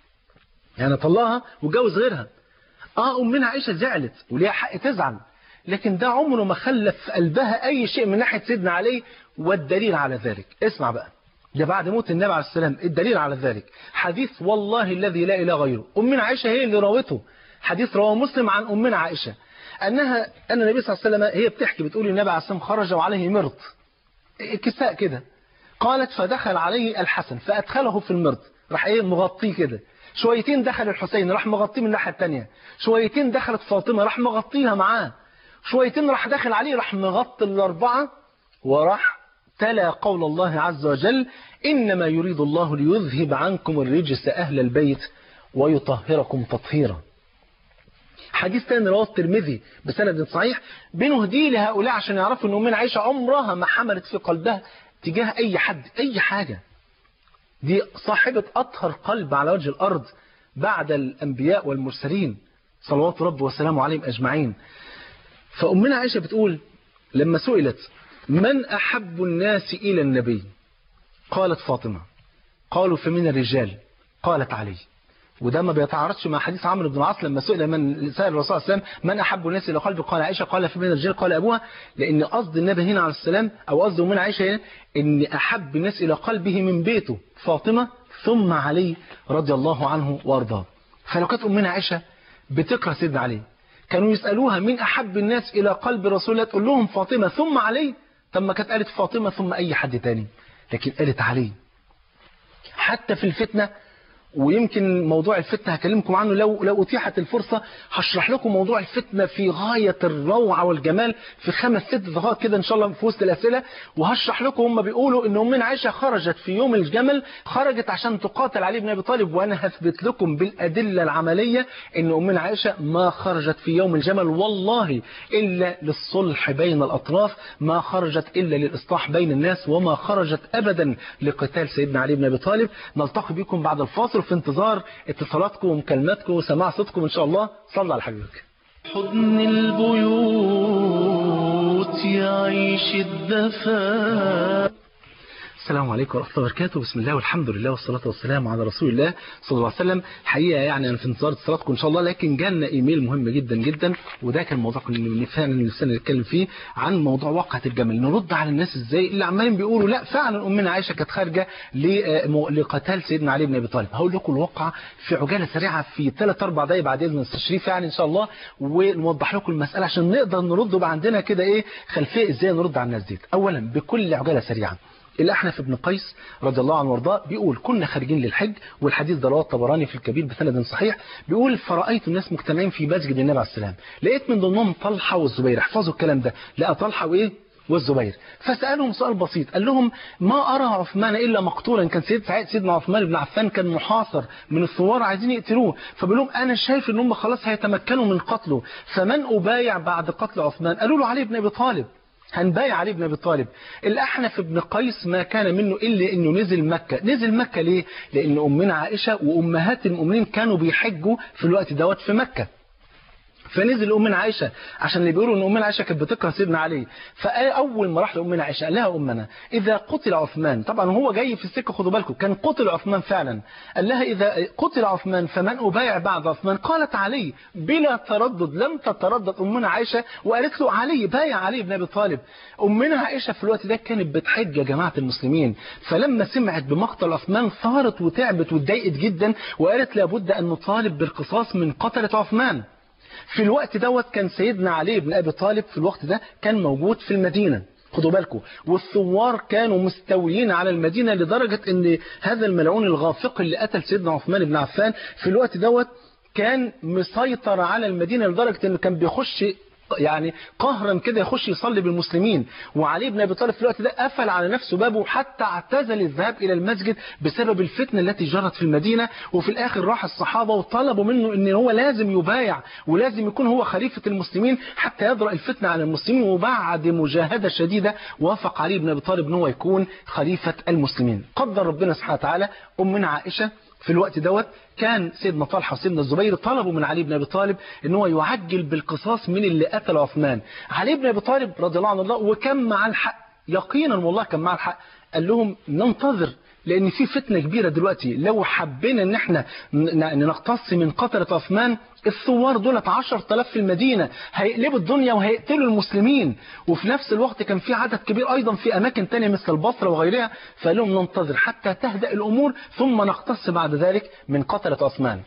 C: يعني طلقها واتجوز غيرها اه أمنا عائشة زعلت وليها حق تزعل لكن ده عمره ما خلف في قلبها أي شيء من ناحية سيدنا علي والدليل على ذلك اسمع بقى ده بعد موت النبي عليه السلام الدليل على ذلك حديث والله الذي لا إله غيره أمنا عائشة هي اللي راوته حديث رواه مسلم عن أمنا عائشة أنها أن النبي صلى الله عليه وسلم هي بتحكي بتقول النبي عليه السلام خرج وعليه مرط كساء كده قالت فدخل عليه الحسن فأدخله في المرط راح ايه مغطيه كده شويتين دخل الحسين راح مغطيه من الناحية التانية شويتين دخلت فاطمة راح مغطيها معاه شويتين راح داخل عليه راح مغطي الأربعة وراح تلا قول الله عز وجل إنما يريد الله ليذهب عنكم الرجس أهل البيت ويطهركم تطهيرا حديث تاني رواه الترمذي بسند صحيح بنهديه لهؤلاء عشان يعرفوا ان امنا عائشه عمرها ما حملت في قلبها تجاه اي حد اي حاجه دي صاحبه اطهر قلب على وجه الارض بعد الانبياء والمرسلين صلوات رب وسلامه عليهم اجمعين فامنا عائشه بتقول لما سئلت من احب الناس الى النبي قالت فاطمه قالوا فمن الرجال قالت علي وده ما بيتعارضش مع حديث عمرو بن العاص لما سئل من سأل الرسول صلى الله عليه وسلم من أحب الناس إلى قلبه قال عائشة قال في من الرجال قال أبوها لأن قصد النبي هنا عليه السلام أو قصده من عائشة هنا إن أحب الناس إلى قلبه من بيته فاطمة ثم علي رضي الله عنه وأرضاه فلو كانت أمنا عائشة بتكره سيدنا علي كانوا يسألوها مين أحب الناس إلى قلب رسول الله تقول لهم فاطمة ثم علي طب ما كانت قالت فاطمة ثم أي حد تاني لكن قالت علي حتى في الفتنة ويمكن موضوع الفتنة هكلمكم عنه لو لو أتيحت الفرصة هشرح لكم موضوع الفتنة في غاية الروعة والجمال في خمس ست دقائق كده إن شاء الله في وسط الأسئلة وهشرح لكم هم بيقولوا إن أمنا عائشة خرجت في يوم الجمل خرجت عشان تقاتل علي بن أبي طالب وأنا هثبت لكم بالأدلة العملية إن أمنا عائشة ما خرجت في يوم الجمل والله إلا للصلح بين الأطراف ما خرجت إلا للإصلاح بين الناس وما خرجت أبدا لقتال سيدنا علي بن أبي طالب نلتقي بكم بعد الفاصل في انتظار اتصالاتكم ومكالماتكم وسماع صوتكم إن شاء الله صلى على حبيبك
D: حضن البيوت يعيش الدفا
C: السلام عليكم ورحمة الله وبركاته بسم الله والحمد لله والصلاة والسلام على رسول الله صلى الله عليه وسلم حقيقة يعني أنا في انتظار اتصالاتكم إن شاء الله لكن جالنا إيميل مهم جدا جدا وده كان موضوع كنا فعلا نفسنا نتكلم فيه عن موضوع واقعة الجمل نرد على الناس إزاي اللي عمالين بيقولوا لا فعلا أمنا عائشة كانت خارجة ل- لقتال سيدنا علي بن أبي طالب هقول لكم الواقعة في عجالة سريعة في ثلاث أربع دقايق بعد إذن التشريف يعني إن شاء الله ونوضح لكم المسألة عشان نقدر نرد ويبقى عندنا كده إيه خلفية إزاي نرد على الناس دي أولا بكل عجالة سريعة الأحنف بن قيس رضي الله عنه وارضاه بيقول كنا خارجين للحج والحديث ده رواه الطبراني في الكبير بسند صحيح بيقول فرأيت الناس مجتمعين في مسجد النبي عليه السلام لقيت من ضمنهم طلحة والزبير احفظوا الكلام ده لقى طلحة وإيه والزبير فسألهم سؤال بسيط قال لهم ما أرى عثمان إلا مقتولا كان سيد سعيد سيدنا عثمان بن عفان كان محاصر من الثوار عايزين يقتلوه فبيقول لهم أنا شايف إن هم خلاص هيتمكنوا من قتله فمن أبايع بعد قتل عثمان قالوا له علي بن أبي طالب هنبايع علي بن ابي طالب الاحنف بن قيس ما كان منه الا انه نزل مكه نزل مكه ليه لان امنا عائشه وامهات المؤمنين كانوا بيحجوا في الوقت دوت في مكه فنزل أمنا عائشة عشان اللي بيقولوا ان أمنا عائشة كانت بتكره سيدنا علي فأول ما راح لأمنا عائشة قال لها أمنا إذا قتل عثمان طبعا هو جاي في السكة خدوا بالكم كان قتل عثمان فعلا قال لها إذا قتل عثمان فمن أبايع بعد عثمان قالت علي بلا تردد لم تتردد أمنا عائشة وقالت له علي بايع علي بن أبي طالب أمنا عائشة في الوقت ده كانت بتحج يا جماعة المسلمين فلما سمعت بمقتل عثمان ثارت وتعبت واتضايقت جدا وقالت لابد أن نطالب بالقصاص من قتلة عثمان في الوقت دوت كان سيدنا علي بن أبي طالب في الوقت ده كان موجود في المدينة خدوا بالكم والثوار كانوا مستويين على المدينة لدرجة ان هذا الملعون الغافق اللي قتل سيدنا عثمان بن عفان في الوقت دوت كان مسيطر على المدينة لدرجة انه كان بيخش يعني قهرا كده يخش يصلي بالمسلمين وعلي بن ابي طالب في الوقت ده قفل على نفسه بابه حتى اعتزل الذهاب الى المسجد بسبب الفتنه التي جرت في المدينه وفي الاخر راح الصحابه وطلبوا منه ان هو لازم يبايع ولازم يكون هو خليفه المسلمين حتى يدرأ الفتنه على المسلمين وبعد مجاهده شديده وافق علي بن ابي طالب ان هو يكون خليفه المسلمين قدر ربنا سبحانه وتعالى امنا عائشه في الوقت دوت كان سيدنا طلحه وسيدنا الزبير طلبوا من علي بن ابي طالب ان هو يعجل بالقصاص من اللي قتل عثمان علي بن ابي طالب رضي الله عنه الله وكان مع الحق يقينا والله كان مع الحق قال لهم ننتظر لان في فتنه كبيره دلوقتي لو حبينا ان احنا نقتص من قتله عثمان الثوار دولت 10000 في المدينه هيقلبوا الدنيا وهيقتلوا المسلمين وفي نفس الوقت كان في عدد كبير ايضا في اماكن ثانيه مثل البصره وغيرها فقال لهم ننتظر حتى تهدأ الامور ثم نقتص بعد ذلك من قتله عثمان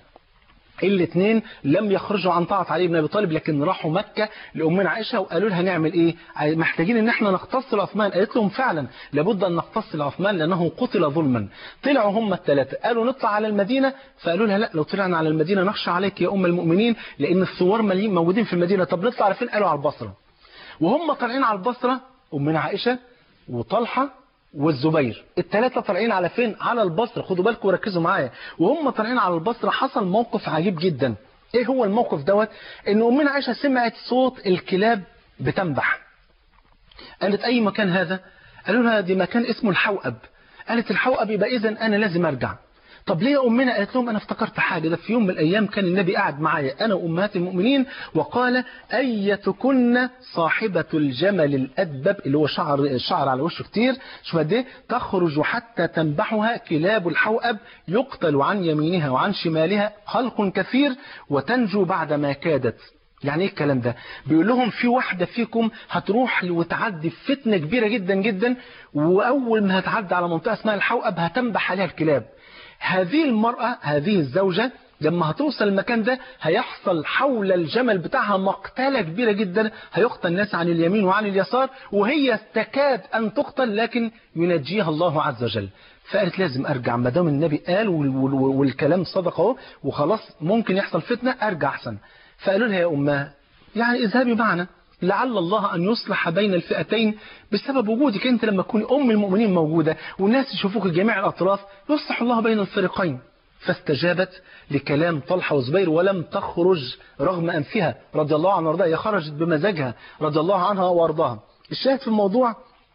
C: الاثنين لم يخرجوا عن طاعة علي بن ابي طالب لكن راحوا مكة لأمنا عائشة وقالوا لها نعمل ايه محتاجين ان احنا نختص لعثمان قالت لهم فعلا لابد ان نختص لعثمان لانه قتل ظلما طلعوا هم الثلاثة قالوا نطلع على المدينة فقالوا لها لا لو طلعنا على المدينة نخشى عليك يا ام المؤمنين لان الثوار مليين موجودين في المدينة طب نطلع على فين قالوا على البصرة وهم طالعين على البصرة أمنا عائشة وطلحة والزبير الثلاثة طالعين على فين على البصرة خدوا بالكم وركزوا معايا وهم طالعين على البصرة حصل موقف عجيب جدا ايه هو الموقف دوت ان امنا عائشة سمعت صوت الكلاب بتنبح قالت اي مكان هذا قالوا لها دي مكان اسمه الحوأب قالت الحوأب يبقى اذا انا لازم ارجع طب ليه يا امنا قالت لهم انا افتكرت حاجه ده في يوم من الايام كان النبي قاعد معايا انا وامهات المؤمنين وقال ايتكن صاحبه الجمل الادبب اللي هو شعر شعر على وشه كتير شوف قد ايه تخرج حتى تنبحها كلاب الحوأب يقتل عن يمينها وعن شمالها خلق كثير وتنجو بعد ما كادت يعني ايه الكلام ده بيقول لهم في واحدة فيكم هتروح وتعدي في فتنة كبيرة جدا جدا وأول ما هتعدي على منطقة اسمها الحوأب هتنبح عليها الكلاب هذه المرأة هذه الزوجة لما هتوصل المكان ده هيحصل حول الجمل بتاعها مقتلة كبيرة جدا هيقتل الناس عن اليمين وعن اليسار وهي تكاد أن تقتل لكن ينجيها الله عز وجل فقالت لازم أرجع ما دام النبي قال والكلام صدق اهو وخلاص ممكن يحصل فتنة أرجع أحسن فقالوا لها يا أمها يعني اذهبي معنا لعل الله أن يصلح بين الفئتين بسبب وجودك أنت لما تكوني أم المؤمنين موجودة والناس يشوفوك جميع الأطراف يصلح الله بين الفريقين فاستجابت لكلام طلحة وزبير ولم تخرج رغم أنفها رضي الله عنها وارضاها هي خرجت بمزاجها رضي الله عنها وارضاها الشاهد في الموضوع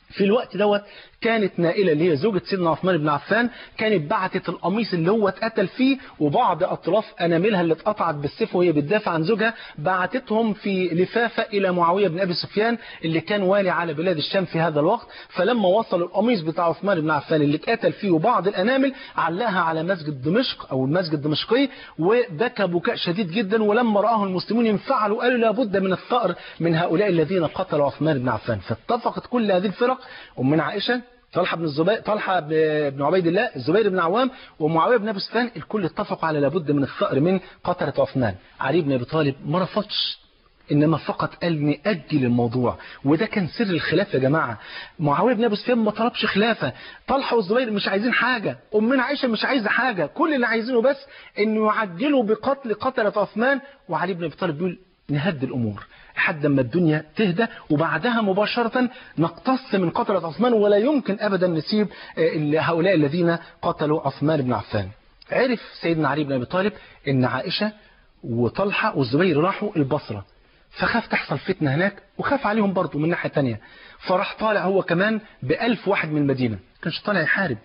C: في الوقت دوت كانت نائلة اللي هي زوجة سيدنا عثمان بن عفان كانت بعتت القميص اللي هو اتقتل فيه وبعض أطراف أناملها اللي اتقطعت بالسيف وهي بتدافع عن زوجها بعتتهم في لفافة إلى معاوية بن أبي سفيان اللي كان والي على بلاد الشام في هذا الوقت فلما وصل القميص بتاع عثمان بن عفان اللي اتقتل فيه وبعض الأنامل علاها على مسجد دمشق أو المسجد الدمشقي وبكى بكاء شديد جدا ولما رآه المسلمون انفعلوا قالوا لابد من الثأر من هؤلاء الذين قتلوا عثمان بن عفان فاتفقت كل هذه الفرق ومن عائشة طلحة بن الزبير طلحة بن عبيد الله الزبير بن عوام ومعاوية بن أبي سفيان الكل اتفقوا على لابد من الثأر من قتلة عثمان علي بن أبي طالب ما رفضش إنما فقط قال نأجل الموضوع وده كان سر الخلافة يا جماعة معاوية بن أبي سفيان ما طلبش خلافة طلحة والزبير مش عايزين حاجة أمنا عائشة مش عايزة حاجة كل اللي عايزينه بس إنه يعجلوا بقتل قتلة عثمان وعلي بن أبي طالب بيقول نهدي الأمور لحد ما الدنيا تهدى وبعدها مباشرة نقتص من قتلة عثمان ولا يمكن أبدا نسيب هؤلاء الذين قتلوا عثمان بن عفان عرف سيدنا علي بن أبي طالب أن عائشة وطلحة والزبير راحوا البصرة فخاف تحصل فتنة هناك وخاف عليهم برضه من ناحية تانية فراح طالع هو كمان بألف واحد من المدينة كانش طالع يحارب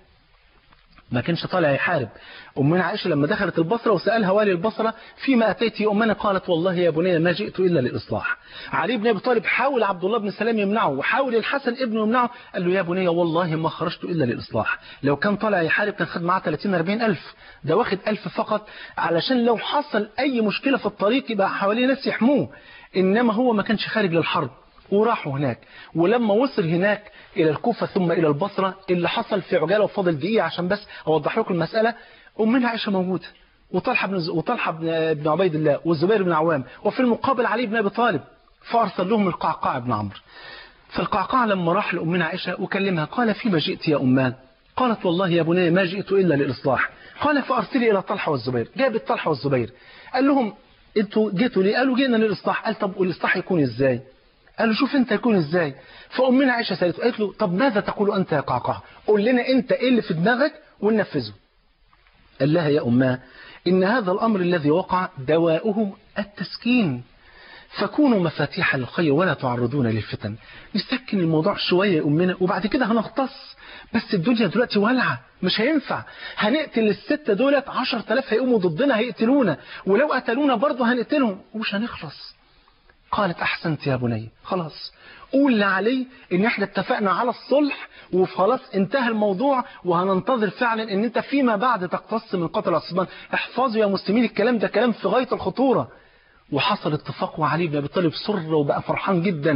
C: ما كانش طالع يحارب أمنا عائشة لما دخلت البصرة وسألها والي البصرة فيما أتيت يا أمنا قالت والله يا بني ما جئت إلا للإصلاح علي بن أبي طالب حاول عبد الله بن سلام يمنعه وحاول الحسن ابنه يمنعه قال له يا بني والله ما خرجت إلا للإصلاح لو كان طالع يحارب كان خد معاه 30 40 ألف ده واخد ألف فقط علشان لو حصل أي مشكلة في الطريق يبقى حواليه ناس يحموه إنما هو ما كانش خارج للحرب وراحوا هناك ولما وصل هناك إلى الكوفة ثم إلى البصرة اللي حصل في عجالة وفاضل دقيقة عشان بس أوضح لكم المسألة أمنا عائشة موجودة وطلحة بن وطلحة بن, بن عبيد الله والزبير بن عوام وفي المقابل علي بن أبي طالب فأرسل لهم القعقاع بن عمرو فالقعقاع لما راح لأمنا عائشة وكلمها قال فيما جئت يا أمان قالت والله يا بني ما جئت إلا للإصلاح قال فأرسلي إلى طلحة والزبير جابت طلحة والزبير قال لهم انتوا جيتوا ليه قالوا جينا للإصلاح قال طب والإصلاح يكون إزاي قال له شوف انت يكون ازاي فأمنا عائشة سألته قالت له طب ماذا تقول أنت يا قعقاع قول لنا انت ايه اللي في دماغك وننفذه قال لها يا أماه إن هذا الأمر الذي وقع دواؤه التسكين فكونوا مفاتيح للخير ولا تعرضون للفتن نسكن الموضوع شوية يا أمنا وبعد كده هنختص بس الدنيا دلوقتي ولعة مش هينفع هنقتل الستة دولت عشر تلاف هيقوموا ضدنا هيقتلونا ولو قتلونا برضه هنقتلهم ومش هنخلص قالت أحسنت يا بني خلاص قول لعلي ان احنا اتفقنا على الصلح وخلاص انتهى الموضوع وهننتظر فعلا ان انت فيما بعد تقتص من قتل عثمان احفظوا يا مسلمين الكلام ده كلام في غاية الخطورة وحصل اتفاق وعلي بن ابي طالب سر وبقى فرحان جدا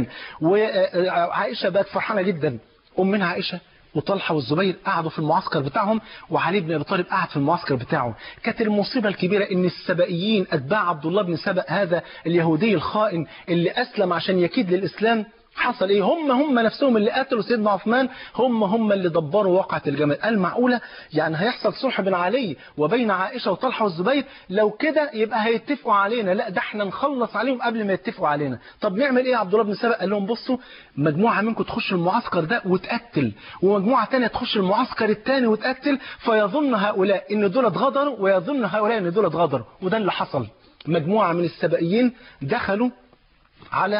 C: وعائشة بقت فرحانة جدا أمنا عائشة وطلحة والزبير قعدوا في المعسكر بتاعهم وعلي بن ابي طالب قعد في المعسكر بتاعه كانت المصيبة الكبيرة ان السبائيين اتباع عبد الله بن سبأ هذا اليهودي الخائن اللي اسلم عشان يكيد للاسلام حصل ايه هم هم نفسهم اللي قتلوا سيدنا عثمان هم هم اللي دبروا وقعة الجمل قال معقولة يعني هيحصل صلح بين علي وبين عائشة وطلحة والزبير لو كده يبقى هيتفقوا علينا لا ده احنا نخلص عليهم قبل ما يتفقوا علينا طب نعمل ايه يا عبد الله بن سبأ قال لهم بصوا مجموعة منكم تخش المعسكر ده وتقتل ومجموعة تانية تخش المعسكر التاني وتقتل فيظن هؤلاء ان دول اتغدروا ويظن هؤلاء ان دول اتغدروا وده اللي حصل مجموعة من السبائيين دخلوا على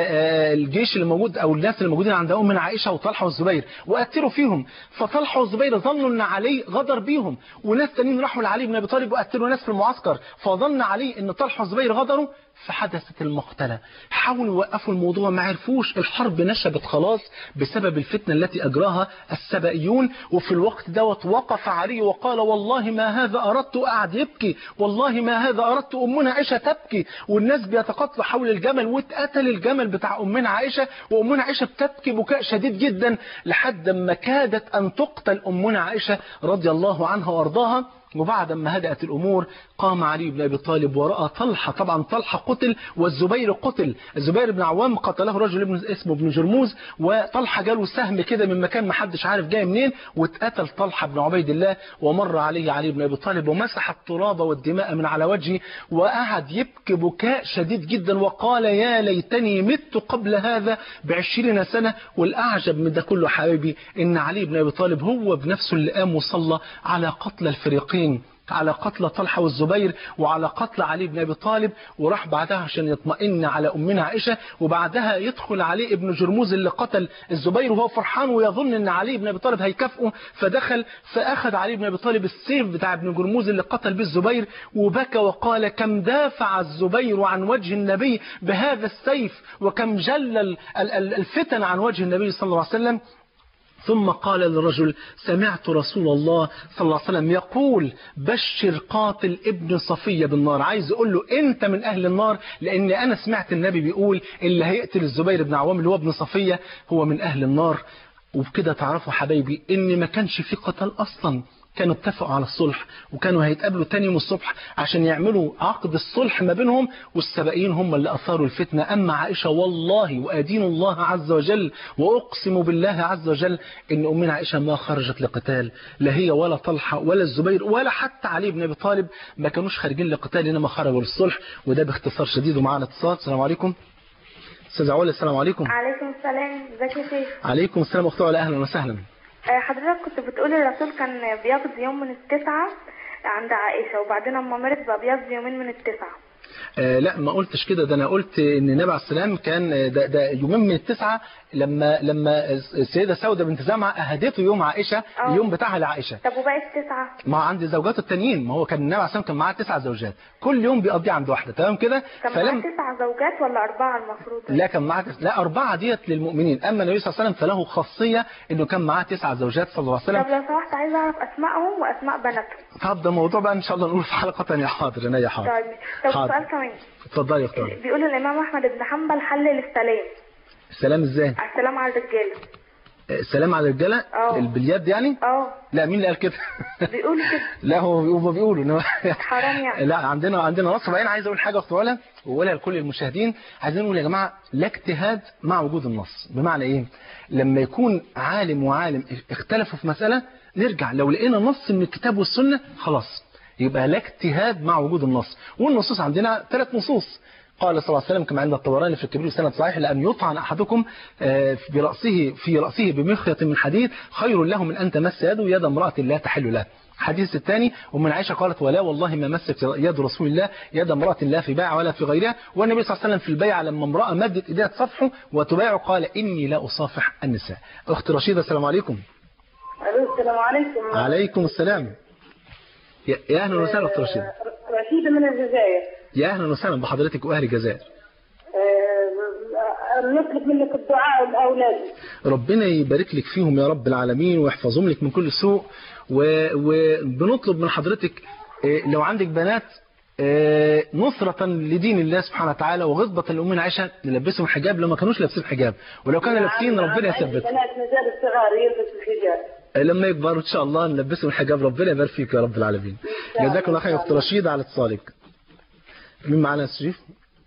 C: الجيش اللي موجود او الناس اللي موجودين عند ام عائشه وطلحه والزبير وقتلوا فيهم فطلحه والزبير ظنوا ان علي غدر بيهم وناس تانيين راحوا لعلي بن ابي طالب وقتلوا ناس في المعسكر فظن علي ان طلحه والزبير غدروا فحدثت المقتله حاولوا يوقفوا الموضوع ما عرفوش الحرب نشبت خلاص بسبب الفتنه التي اجراها السبائيون وفي الوقت دوت وقف علي وقال والله ما هذا اردت قعد يبكي والله ما هذا اردت امنا عائشه تبكي والناس بيتقاتلوا حول الجمل واتقتل الجمل بتاع امنا عائشه وامنا عائشه بتبكي بكاء شديد جدا لحد ما كادت ان تقتل امنا عائشه رضي الله عنها وارضاها وبعد ما هدأت الأمور قام علي بن أبي طالب ورأى طلحة طبعا طلحة قتل والزبير قتل الزبير بن عوام قتله رجل ابن اسمه ابن جرموز وطلحة جاله سهم كده من مكان ما حدش عارف جاي منين واتقتل طلحة بن عبيد الله ومر عليه علي بن أبي طالب ومسح التراب والدماء من على وجهه وقعد يبكي بكاء شديد جدا وقال يا ليتني مت قبل هذا بعشرين سنة والأعجب من ده كله حبيبي إن علي بن أبي طالب هو بنفسه اللي قام وصلى على قتل الفريقين الفريقين على قتل طلحة والزبير وعلى قتل علي بن أبي طالب وراح بعدها عشان يطمئن على أمنا عائشة وبعدها يدخل عليه ابن جرموز اللي قتل الزبير وهو فرحان ويظن أن علي بن أبي طالب هيكافئه فدخل فأخذ علي بن أبي طالب السيف بتاع ابن جرموز اللي قتل به الزبير وبكى وقال كم دافع الزبير عن وجه النبي بهذا السيف وكم جل ال- ال- الفتن عن وجه النبي صلى الله عليه وسلم ثم قال للرجل سمعت رسول الله صلى الله عليه وسلم يقول بشر قاتل ابن صفية بالنار عايز يقول له انت من اهل النار لان انا سمعت النبي بيقول اللي هيقتل الزبير بن عوام اللي هو ابن صفية هو من اهل النار وبكده تعرفوا حبايبي ان ما كانش في قتل اصلا كانوا اتفقوا على الصلح وكانوا هيتقابلوا تاني يوم الصبح عشان يعملوا عقد الصلح ما بينهم والسبائين هم اللي أثاروا الفتنة أما عائشة والله وأدين الله عز وجل وأقسم بالله عز وجل إن أمنا عائشة ما خرجت لقتال لا هي ولا طلحة ولا الزبير ولا حتى علي بن أبي طالب ما كانوش خارجين لقتال إنما خرجوا للصلح وده باختصار شديد ومعنا اتصال السلام عليكم أستاذ علا السلام عليكم
E: عليكم السلام ازيك يا شيخ
C: عليكم السلام أخت علا أهلا وسهلا
E: آه، حضرتك كنت بتقول الرسول كان بيقضي يوم من التسعة عند عائشة وبعدين لما مرض بقى بيقضي يومين من التسعة
C: آه لا ما قلتش كده ده انا قلت ان النبي عليه السلام كان آه، ده, ده يومين من التسعه لما لما السيده سوده بنت زمعه اهدته يوم عائشه
E: آه.
C: اليوم بتاعها لعائشه
E: طب وباقي التسعة
C: ما عند زوجاته التانيين ما هو كان النبي عليه السلام كان معاه تسع زوجات كل يوم بيقضيه عند واحده تمام كده
E: كان معاه تسع زوجات ولا أربعة المفروض
C: لا كان معاه تس... لا أربعة ديت للمؤمنين أما النبي صلى الله عليه وسلم فله خاصية إنه كان معاه تسع زوجات صلى الله عليه
E: طب
C: وسلم
E: لو سمحت عايزة أعرف أسمائهم وأسماء بناتهم
C: طب ده موضوع بقى إن شاء الله نقول في حلقة تانية حاضر أنا يا حاضر
E: طيب طب
C: حاضر.
E: سؤال كمان
C: اتفضلي يا أختي
E: بيقول الإمام أحمد بن حنبل حلل السلام
C: السلام إزاي؟
E: السلام على الرجالة
C: السلام على الرجالة
E: اه.
C: باليد يعني؟
E: اه
C: لا مين اللي قال كده؟
E: بيقولوا كده
C: لا هو هو بيقولوا إنما
E: حرام يعني
C: لا عندنا عندنا نص بعدين عايز اقول حاجه اخت ولا واقولها لكل المشاهدين عايزين نقول يا جماعه لا اجتهاد مع وجود النص بمعنى ايه لما يكون عالم وعالم اختلفوا في مساله نرجع لو لقينا نص من الكتاب والسنه خلاص يبقى لا اجتهاد مع وجود النص والنصوص عندنا ثلاث نصوص قال صلى الله عليه وسلم كما عند الطبراني في الكبير سنة صحيح لأن يطعن أحدكم آه، برأسه في رأسه بمخيط من حديد خير له من أن تمس يده يد امرأة لا تحل له الحديث الثاني ومن عائشة قالت ولا والله ما مست يد رسول الله يد امرأة لا في بيع ولا في غيرها والنبي صلى الله عليه وسلم في البيع لما امرأة مدت إيديها تصفحه وتبايع قال إني لا أصافح النساء أخت رشيدة السلام عليكم
F: الو السلام عليكم
C: عليكم السلام يا يا أهلا وسهلا أخت رشيدة
F: رشيدة من الجزائر
C: يا أهلا وسهلا بحضرتك وأهل الجزائر
F: آه، نطلب منك الدعاء لأولادي
C: ربنا يبارك لك فيهم يا رب العالمين ويحفظهم لك من كل سوء و- وبنطلب من حضرتك آه، لو عندك بنات آه، نصرة لدين الله سبحانه وتعالى وغضبة لأمنا عائشة نلبسهم حجاب لو ما كانوش لابسين حجاب ولو كانوا لابسين
F: نعم،
C: ربنا
F: نعم، عندي
C: يثبتهم
F: بنات مازال الصغار يلبس الحجاب
C: آه، لما يكبروا إن شاء الله نلبسهم الحجاب ربنا يبارك فيك يا رب العالمين جزاك الله خير يا أخت رشيدة على اتصالك مين معانا يا شريف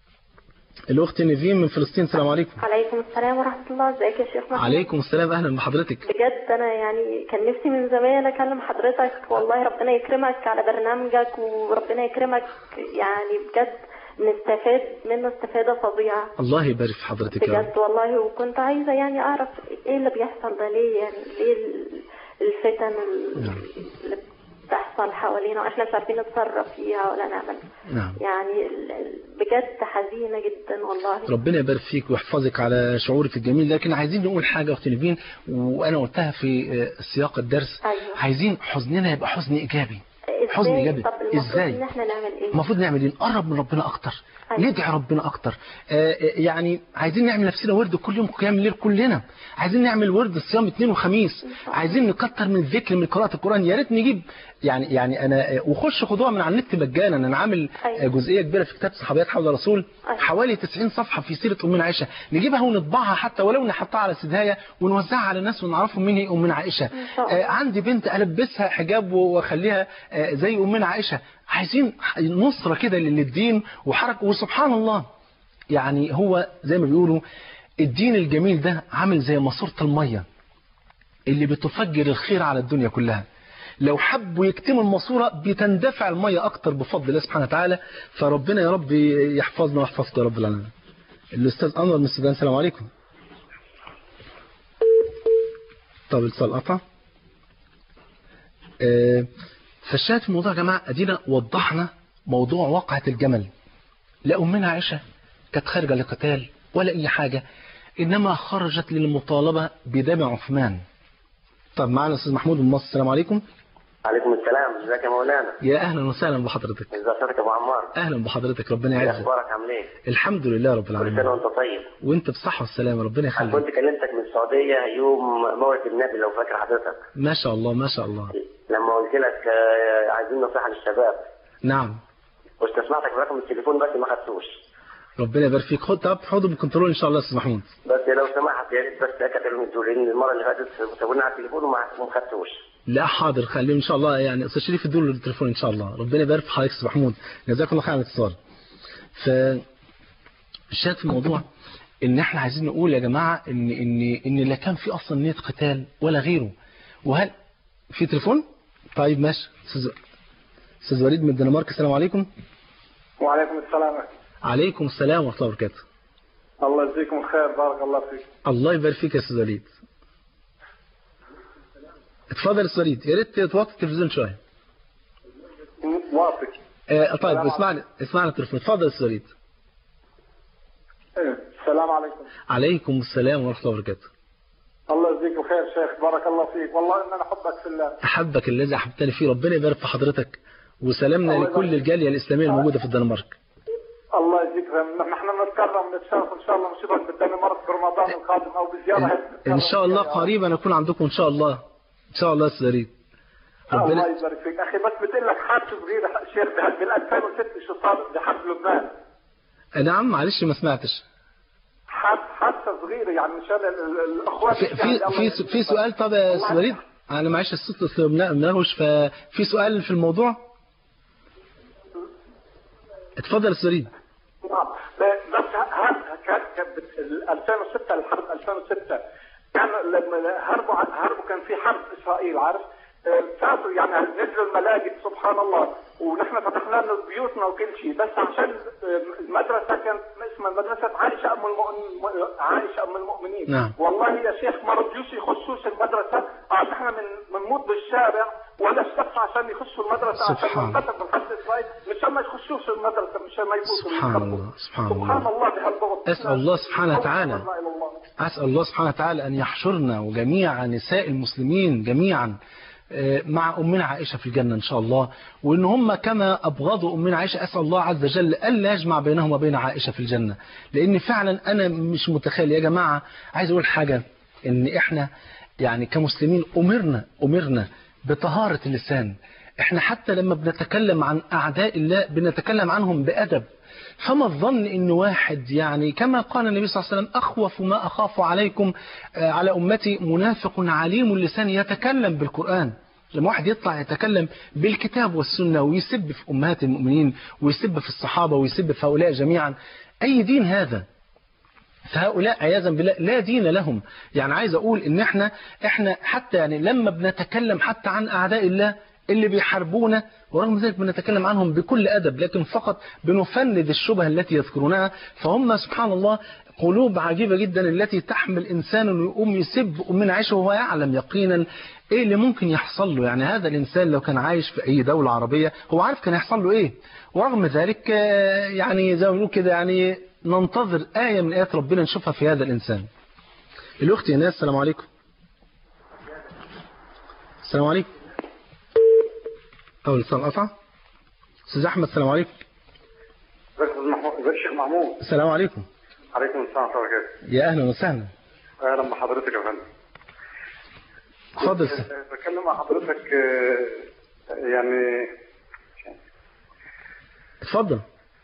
C: الأخت نيفين من فلسطين السلام عليكم
E: عليكم السلام ورحمة الله ازيك يا شيخ محمد
C: عليكم السلام أهلا بحضرتك
E: بجد انا يعني كان نفسي من زمان اكلم حضرتك والله ربنا يكرمك على برنامجك وربنا يكرمك يعني بجد نستفاد منه استفادة فظيعة
C: الله يبارك في حضرتك يا رب
E: بجد والله وكنت عايزة يعني اعرف ايه اللي بيحصل ده ليه يعني ليه ال- الفتن ال-
C: نعم.
E: اللي بتحصل حوالينا واحنا مش عارفين نتصرف فيها ولا نعمل
C: نعم
E: يعني ال- ال- بجد حزينة جدا والله
C: ربنا يبارك فيك ويحفظك على شعورك الجميل لكن عايزين نقول حاجة يا أختي نيفين وأنا قلتها في آه، سياق الدرس
E: أيوة.
C: عايزين حزننا يبقى حزن إيجابي
E: ازاي
C: حزن إيجابي
E: طب المفروض
C: إزاي
E: ان احنا نعمل ايه
C: المفروض نعمل ايه نقرب من ربنا اكتر
E: أيوة.
C: ندعي ربنا اكتر آه، آه، يعني عايزين نعمل نفسنا ورد كل يوم قيام الليل كلنا عايزين نعمل ورد الصيام اثنين وخميس عايزين نكتر من الذكر من قراءه القران يا ريت نجيب يعني يعني انا آه، وخش خدوها من على النت مجانا انا عامل
E: أيوة.
C: آه، جزئيه كبيره في كتاب صحابيات حول الرسول
E: أيوة.
C: حوالي 90 صفحه في سيره امنا عائشه نجيبها ونطبعها حتى ولو نحطها على سدايه ونوزعها على الناس ونعرفهم مين هي امنا عائشه
E: شاء الله.
C: آه، عندي بنت البسها حجاب واخليها آه، زي امنا عائشه عايزين نصره كده للدين وحركه وسبحان الله يعني هو زي ما بيقولوا الدين الجميل ده عامل زي ماسوره الميه اللي بتفجر الخير على الدنيا كلها لو حبوا يكتموا الماسوره بتندفع الميه اكتر بفضل الله سبحانه وتعالى فربنا يا رب يحفظنا ويحفظك يا رب العالمين الاستاذ انور من السودان السلام عليكم طب الاتصال قطع آه، فالشاهد في الموضوع يا جماعة أدينا وضحنا موضوع وقعة الجمل لا أمنا عائشة كانت خارجة لقتال ولا أي حاجة إنما خرجت للمطالبة بدم عثمان طب معنا أستاذ محمود من مصر السلام عليكم
G: عليكم السلام ازيك يا مولانا
C: يا أهلا وسهلا بحضرتك
G: ازي حضرتك يا ابو عمار
C: أهلا بحضرتك ربنا
G: ايه
C: يعزك
G: اخبارك عامل ايه
C: الحمد لله رب
G: كل سنه
C: العالمين
G: وانت طيب
C: وانت بصحة والسلامة ربنا
G: انا
C: يخليك
G: كنت كلمتك من السعوديه يوم موت النبي لو فاكر حضرتك
C: ما شاء الله ما شاء الله
G: لما قلت لك آه، عايزين نصيحه للشباب
C: نعم
G: واستسمعتك برقم التليفون بس ما خدتوش
C: ربنا يبارك فيك خد طب خده بالكنترول ان شاء الله يا استاذ محمود
G: بس لو سمحت يا ريت بس تكلم تقول لان المره اللي فاتت سابوني على التليفون وما ما خدتوش
C: لا حاضر خليه ان شاء الله يعني استاذ شريف يدور التليفون ان شاء الله ربنا يبارك في حضرتك يا استاذ محمود جزاك الله خير على الاتصال ف الشاهد في الموضوع ان احنا عايزين نقول يا جماعه ان ان ان لا كان في اصلا نيه قتال ولا غيره وهل في تليفون طيب ماشي استاذ استاذ وليد من الدنمارك السلام عليكم
H: وعليكم السلام
C: عليكم السلام ورحمه الله وبركاته
H: الله يجزيكم خير بارك الله فيك
C: الله يبارك فيك يا استاذ وليد اتفضل يا استاذ وليد يا ريت توطي التلفزيون شويه
H: واثق
C: آه طيب اسمعني اسمعنا التليفون اتفضل يا استاذ وليد
H: إيه. السلام عليكم
C: عليكم السلام ورحمه الله وبركاته
H: الله يجزيكم خير شيخ بارك الله فيك والله ان انا احبك في الله
C: احبك الذي احببتني فيه ربنا يبارك في حضرتك وسلامنا
H: الله
C: لكل
H: يبارك.
C: الجاليه الاسلاميه الموجوده في الدنمارك
H: الله يجزيك خير نحن نتكرم نتشرف ان شاء الله نشوفك بالدنمارك برمضان القادم او بزياره
C: ان شاء الله قريبا اكون عندكم ان شاء الله ان شاء الله يا استاذ وليد
H: الله
C: ربنا
H: يبارك فيك اخي بس بدي لك حادثه صغيره شيخ بال 2006 شو صار بحرب لبنان
C: نعم معلش ما سمعتش
H: حادث- حادثه صغيره يعني مشان ال- ال- الاخوان
C: في في في, في سؤال طب يا استاذ وليد انا معلش الصوت أصل منا- منغوش ففي سؤال في الموضوع اتفضل يا استاذ وليد
H: نعم بس هذا كان كان بت- ال 2006 الحرب 2006 كان لما هربوا عن- هربوا كان في حرب اسرائيل عارف آه، فاتوا يعني نزلوا الملاجئ سبحان الله ونحن فتحنا لنا بيوتنا وكل شيء بس عشان آه، المدرسه كانت اسمها مدرسه عائشه ام المؤمنين عائشه ام المؤمنين
C: نعم.
H: والله يا شيخ ما رضيوش يخشوش المدرسه آه، احنا من بنموت بالشارع ولا اشتغل عشان يخشوا المدرسه
C: سبحان
H: عشان ننقتل بالحرب اسرائيل مشان ما يخشوش المدرسه مشان ما يفوتوا
C: سبحان
H: ينقتلوا.
C: الله سبحان
H: سبحان
C: الله
H: الله بهالضغط
C: أسأل الله سبحانه وتعالى.
H: لا إله إلا الله.
C: أسأل الله سبحانه وتعالى أن يحشرنا وجميع نساء المسلمين جميعا آه، مع أمنا عائشة في الجنة إن شاء الله وإن هم كما أبغضوا أمنا عائشة أسأل الله عز وجل ألا يجمع بينهم وبين عائشة في الجنة لأن فعلا أنا مش متخيل يا جماعة عايز أقول حاجة إن إحنا يعني كمسلمين أمرنا أمرنا بطهارة اللسان إحنا حتى لما بنتكلم عن أعداء الله بنتكلم عنهم بأدب فما الظن ان واحد يعني كما قال النبي صلى الله عليه وسلم اخوف ما اخاف عليكم آه، على امتي منافق عليم اللسان يتكلم بالقران لما واحد يطلع يتكلم بالكتاب والسنه ويسب في امهات المؤمنين ويسب في الصحابه ويسب في هؤلاء جميعا اي دين هذا فهؤلاء عياذا بالله لا دين لهم يعني عايز اقول ان احنا احنا حتى يعني لما بنتكلم حتى عن اعداء الله اللي بيحاربونا ورغم ذلك بنتكلم عنهم بكل ادب لكن فقط بنفند الشبهه التي يذكرونها فهم سبحان الله قلوب عجيبه جدا التي تحمل انسان انه يقوم يسب امنا عائشه وهو يعلم يقينا ايه اللي ممكن يحصل له يعني هذا الانسان لو كان عايش في اي دوله عربيه هو عارف كان يحصل له ايه ورغم ذلك آه، يعني زي ما بنقول كده يعني ننتظر آية من آيات ربنا نشوفها في هذا الإنسان الأخت إيناس السلام عليكم السلام عليكم أول اتصال قطع أستاذ أحمد السلام عليكم
H: ازيك يا أستاذ محمود ازيك يا شيخ محمود
C: السلام عليكم
H: عليكم السلام ورحمه الله وبركاته
C: يا أهلا وسهلا
H: اهلا بحضرتك يا فندم
C: اتفضل
H: كنت بكلم مع حضرتك آه، يعني
C: اتفضل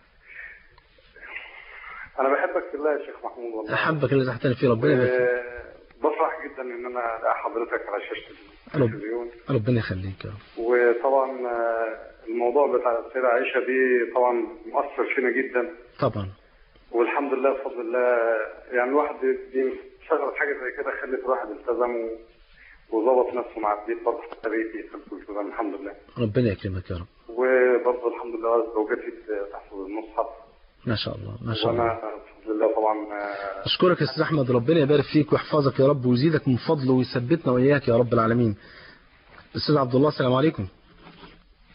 H: انا بحبك في الله يا شيخ محمود والله
C: أحبك اللي تحتني فيه ربنا يبارك فيك.
H: آه، بفرح جدا ان انا الاقي حضرتك على شاشه
C: رب-
H: التلفزيون
C: ربنا يخليك يا رب
H: وطبعا آه، الموضوع بتاع السيدة عائشة دي طبعا مؤثر فينا جدا
C: طبعا
H: والحمد لله بفضل الله يعني الواحد دي شغلت حاجة زي كده خلت الواحد التزم و- وظبط نفسه مع البيت برضه حتى بيتي في الالتزام الحمد لله
C: ربنا يكرمك يا رب
H: وبرضه الحمد لله زوجتي تحفظ المصحف
C: ما شاء الله ما شاء الله
H: وانا بفضل الله طبعا آه،
C: أشكرك يا أستاذ أحمد ربنا يبارك فيك ويحفظك يا رب ويزيدك من فضله ويثبتنا وإياك يا رب العالمين أستاذ عبد الله السلام عليكم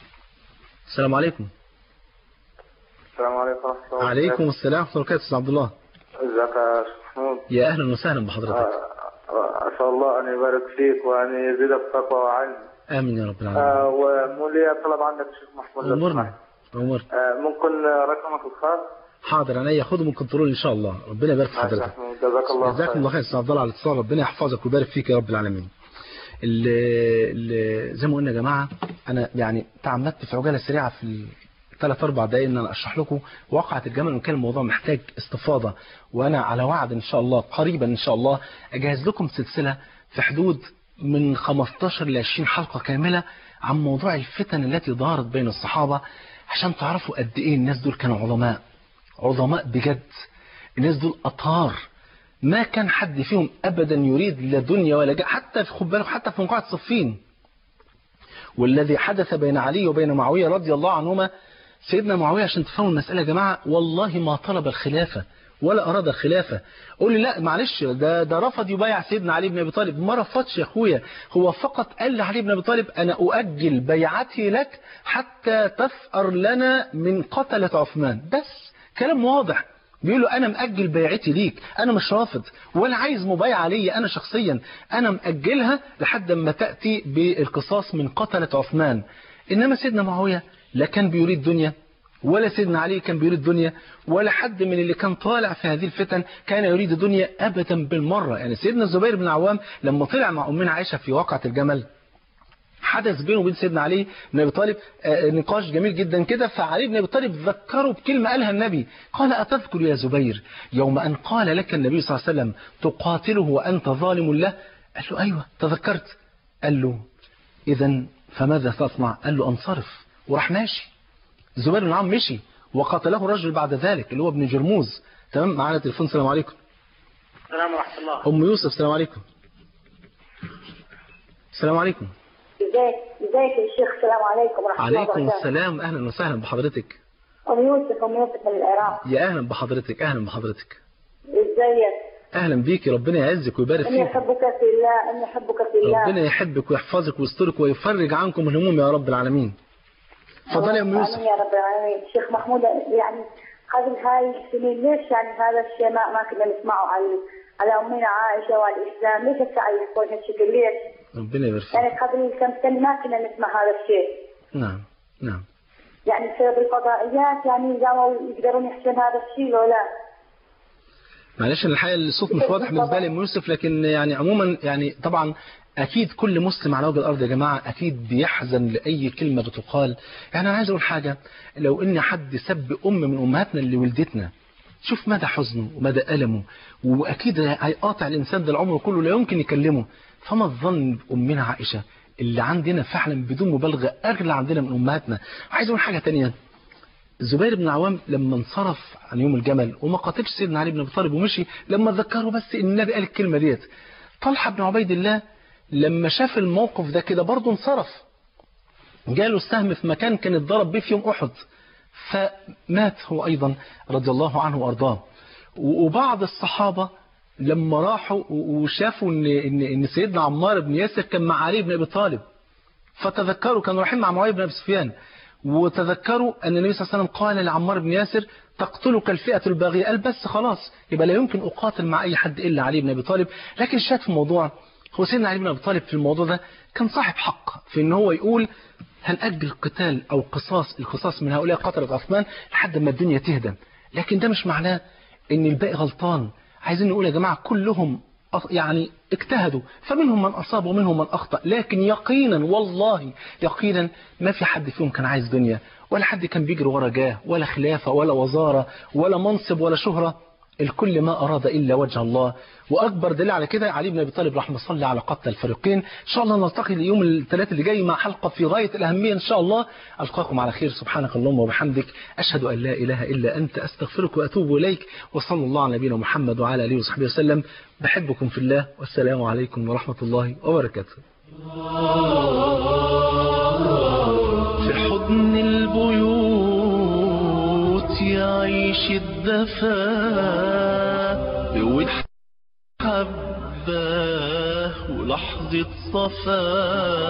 C: السلام عليكم
H: السلام عليكم ورحمة الله
C: عليكم السلام ورحمة الله وبركاته أستاذ عبد الله
H: ازيك يا شيخ محمود
C: يا أهلا وسهلا بحضرتك
H: أسأل الله أن يبارك فيك وأن يزيدك تقوى وعلم
C: آمين يا رب العالمين
H: آه، ومولي طلب عندك شيخ محمود لو
C: أمرنا
H: سمحت.
C: أمر
H: آه، ممكن رقمك الخاص
C: حاضر أنا ياخده من كنترول إن شاء الله ربنا يبارك في
H: ماشي يا
C: حضرتك
H: محمود جزاك الله
C: جزاكم
H: خير
C: الله خير استاذ عبد الله على الاتصال ربنا يحفظك ويبارك فيك يا رب العالمين ال ال زي ما قلنا يا جماعه انا يعني تعمدت في عجاله سريعه في الثلاث اربع دقائق ان انا اشرح لكم واقعه الجمل وان كان الموضوع محتاج استفاضه وانا على وعد ان شاء الله قريبا ان شاء الله اجهز لكم سلسله في حدود من 15 ل 20 حلقه كامله عن موضوع الفتن التي دارت بين الصحابه عشان تعرفوا قد ايه الناس دول كانوا عظماء عظماء بجد الناس دول اطهار ما كان حد فيهم ابدا يريد لا دنيا ولا جاه حتى في خد بالك حتى في موقعة صفين والذي حدث بين علي وبين معاويه رضي الله عنهما سيدنا معاويه عشان تفهموا المساله يا جماعه والله ما طلب الخلافه ولا اراد الخلافه قول لي لا معلش ده ده رفض يبايع سيدنا علي بن ابي طالب ما رفضش يا اخويا هو فقط قال لعلي بن ابي طالب انا اؤجل بيعتي لك حتى تثأر لنا من قتله عثمان بس كلام واضح بيقول له انا مأجل بيعتي ليك انا مش رافض ولا عايز مبايعه ليا انا شخصيا انا مأجلها لحد ما تأتي بالقصاص من قتلة عثمان انما سيدنا معاوية لا كان بيريد دنيا ولا سيدنا علي كان بيريد دنيا ولا حد من اللي كان طالع في هذه الفتن كان يريد دنيا ابدا بالمرة يعني سيدنا الزبير بن عوام لما طلع مع امنا عائشة في واقعة الجمل حدث بينه وبين سيدنا علي بن ابي طالب آه، نقاش جميل جدا كده فعلي بن ابي طالب ذكره بكلمه قالها النبي قال اتذكر يا زبير يوم ان قال لك النبي صلى الله عليه وسلم تقاتله وانت ظالم له قال له ايوه تذكرت قال له اذا فماذا تصنع قال له انصرف وراح ماشي زبير بن عم مشي وقاتله الرجل بعد ذلك اللي هو ابن جرموز تمام معانا تليفون السلام عليكم
F: السلام ورحمة الله
C: ام يوسف السلام عليكم السلام عليكم
F: ازيك ازيك يا شيخ السلام عليكم ورحمة الله
C: عليكم
F: وبركاته
C: السلام اهلا وسهلا بحضرتك
F: أم يوسف أم يوسف من العراق
C: يا اهلا بحضرتك اهلا بحضرتك
F: ازيك
C: اهلا بيكي ربنا يعزك ويبارك
F: اني
C: فيك
F: احبك في الله اني احبك في الله
C: ربنا يحبك ويحفظك ويسترك ويفرج عنكم الهموم يا رب العالمين اتفضلي يا ام يوسف
F: آمين يا رب العالمين شيخ محمود يعني قبل هاي السنين ليش يعني هذا الشيء ما, ما كنا نسمعه على على امنا عائشه والاسلام ليش السعي يكون هالشكل ليش؟
C: ربنا يبارك فيك
F: يعني قبل كم سنه ما كنا نسمع هذا الشيء
C: نعم نعم
F: يعني بسبب الفضائيات يعني قاموا يقدرون يحسن هذا الشيء ولا لا؟
C: معلش أنا الحقيقه الصوت مش واضح بالنسبه لي يا ام يوسف لكن يعني عموما يعني طبعا اكيد كل مسلم على وجه الارض يا جماعه اكيد بيحزن لاي كلمه بتقال يعني انا عايز اقول حاجه لو ان حد سب ام من امهاتنا اللي ولدتنا شوف مدى حزنه ومدى ألمه وأكيد هيقاطع الإنسان ده العمر كله لا يمكن يكلمه فما الظن بأمنا عائشة اللي عندنا فعلا بدون مبالغة أغلى عندنا من أمهاتنا عايز أقول حاجة تانية الزبير بن عوام لما انصرف عن يوم الجمل وما قاتلش سيدنا علي بن ابي طالب ومشي لما ذكروا بس ان النبي قال الكلمه ديت طلحه بن عبيد الله لما شاف الموقف ده كده برضه انصرف جاله السهم في مكان كان اتضرب بيه في يوم احد فمات هو ايضا رضي الله عنه وارضاه وبعض الصحابه لما راحوا وشافوا ان ان ان سيدنا عمار بن ياسر كان مع علي بن ابي طالب فتذكروا كانوا رايحين مع معاويه بن ابي سفيان وتذكروا أن النبي صلى الله عليه وسلم قال لعمار بن ياسر تقتلك الفئة الباغية قال بس خلاص يبقى لا يمكن أقاتل مع أي حد إلا علي بن أبي طالب لكن الشاهد في الموضوع هو سيدنا علي بن أبي طالب في الموضوع ده كان صاحب حق في أن هو يقول هنأجل القتال أو قصاص القصاص من هؤلاء قتلة عثمان لحد ما الدنيا تهدى لكن ده مش معناه أن الباقي غلطان عايزين نقول يا جماعة كلهم يعني اجتهدوا فمنهم من أصاب ومنهم من أخطأ لكن يقينا والله يقينا ما في حد فيهم كان عايز دنيا ولا حد كان بيجري ورا جاه ولا خلافة ولا وزارة ولا منصب ولا شهرة الكل ما أراد إلا وجه الله وأكبر دليل على كده علي بن أبي طالب رحمه الله على قتل الفريقين إن شاء الله نلتقي اليوم الثلاث اللي جاي مع حلقة في غاية الأهمية إن شاء الله ألقاكم على خير سبحانك اللهم وبحمدك أشهد أن لا إله إلا أنت أستغفرك وأتوب إليك وصلى الله على نبينا محمد وعلى آله وصحبه وسلم بحبكم في الله والسلام عليكم ورحمة الله وبركاته
D: في حضن البيوت يعيش الدفا بود حبة ولحظة صفا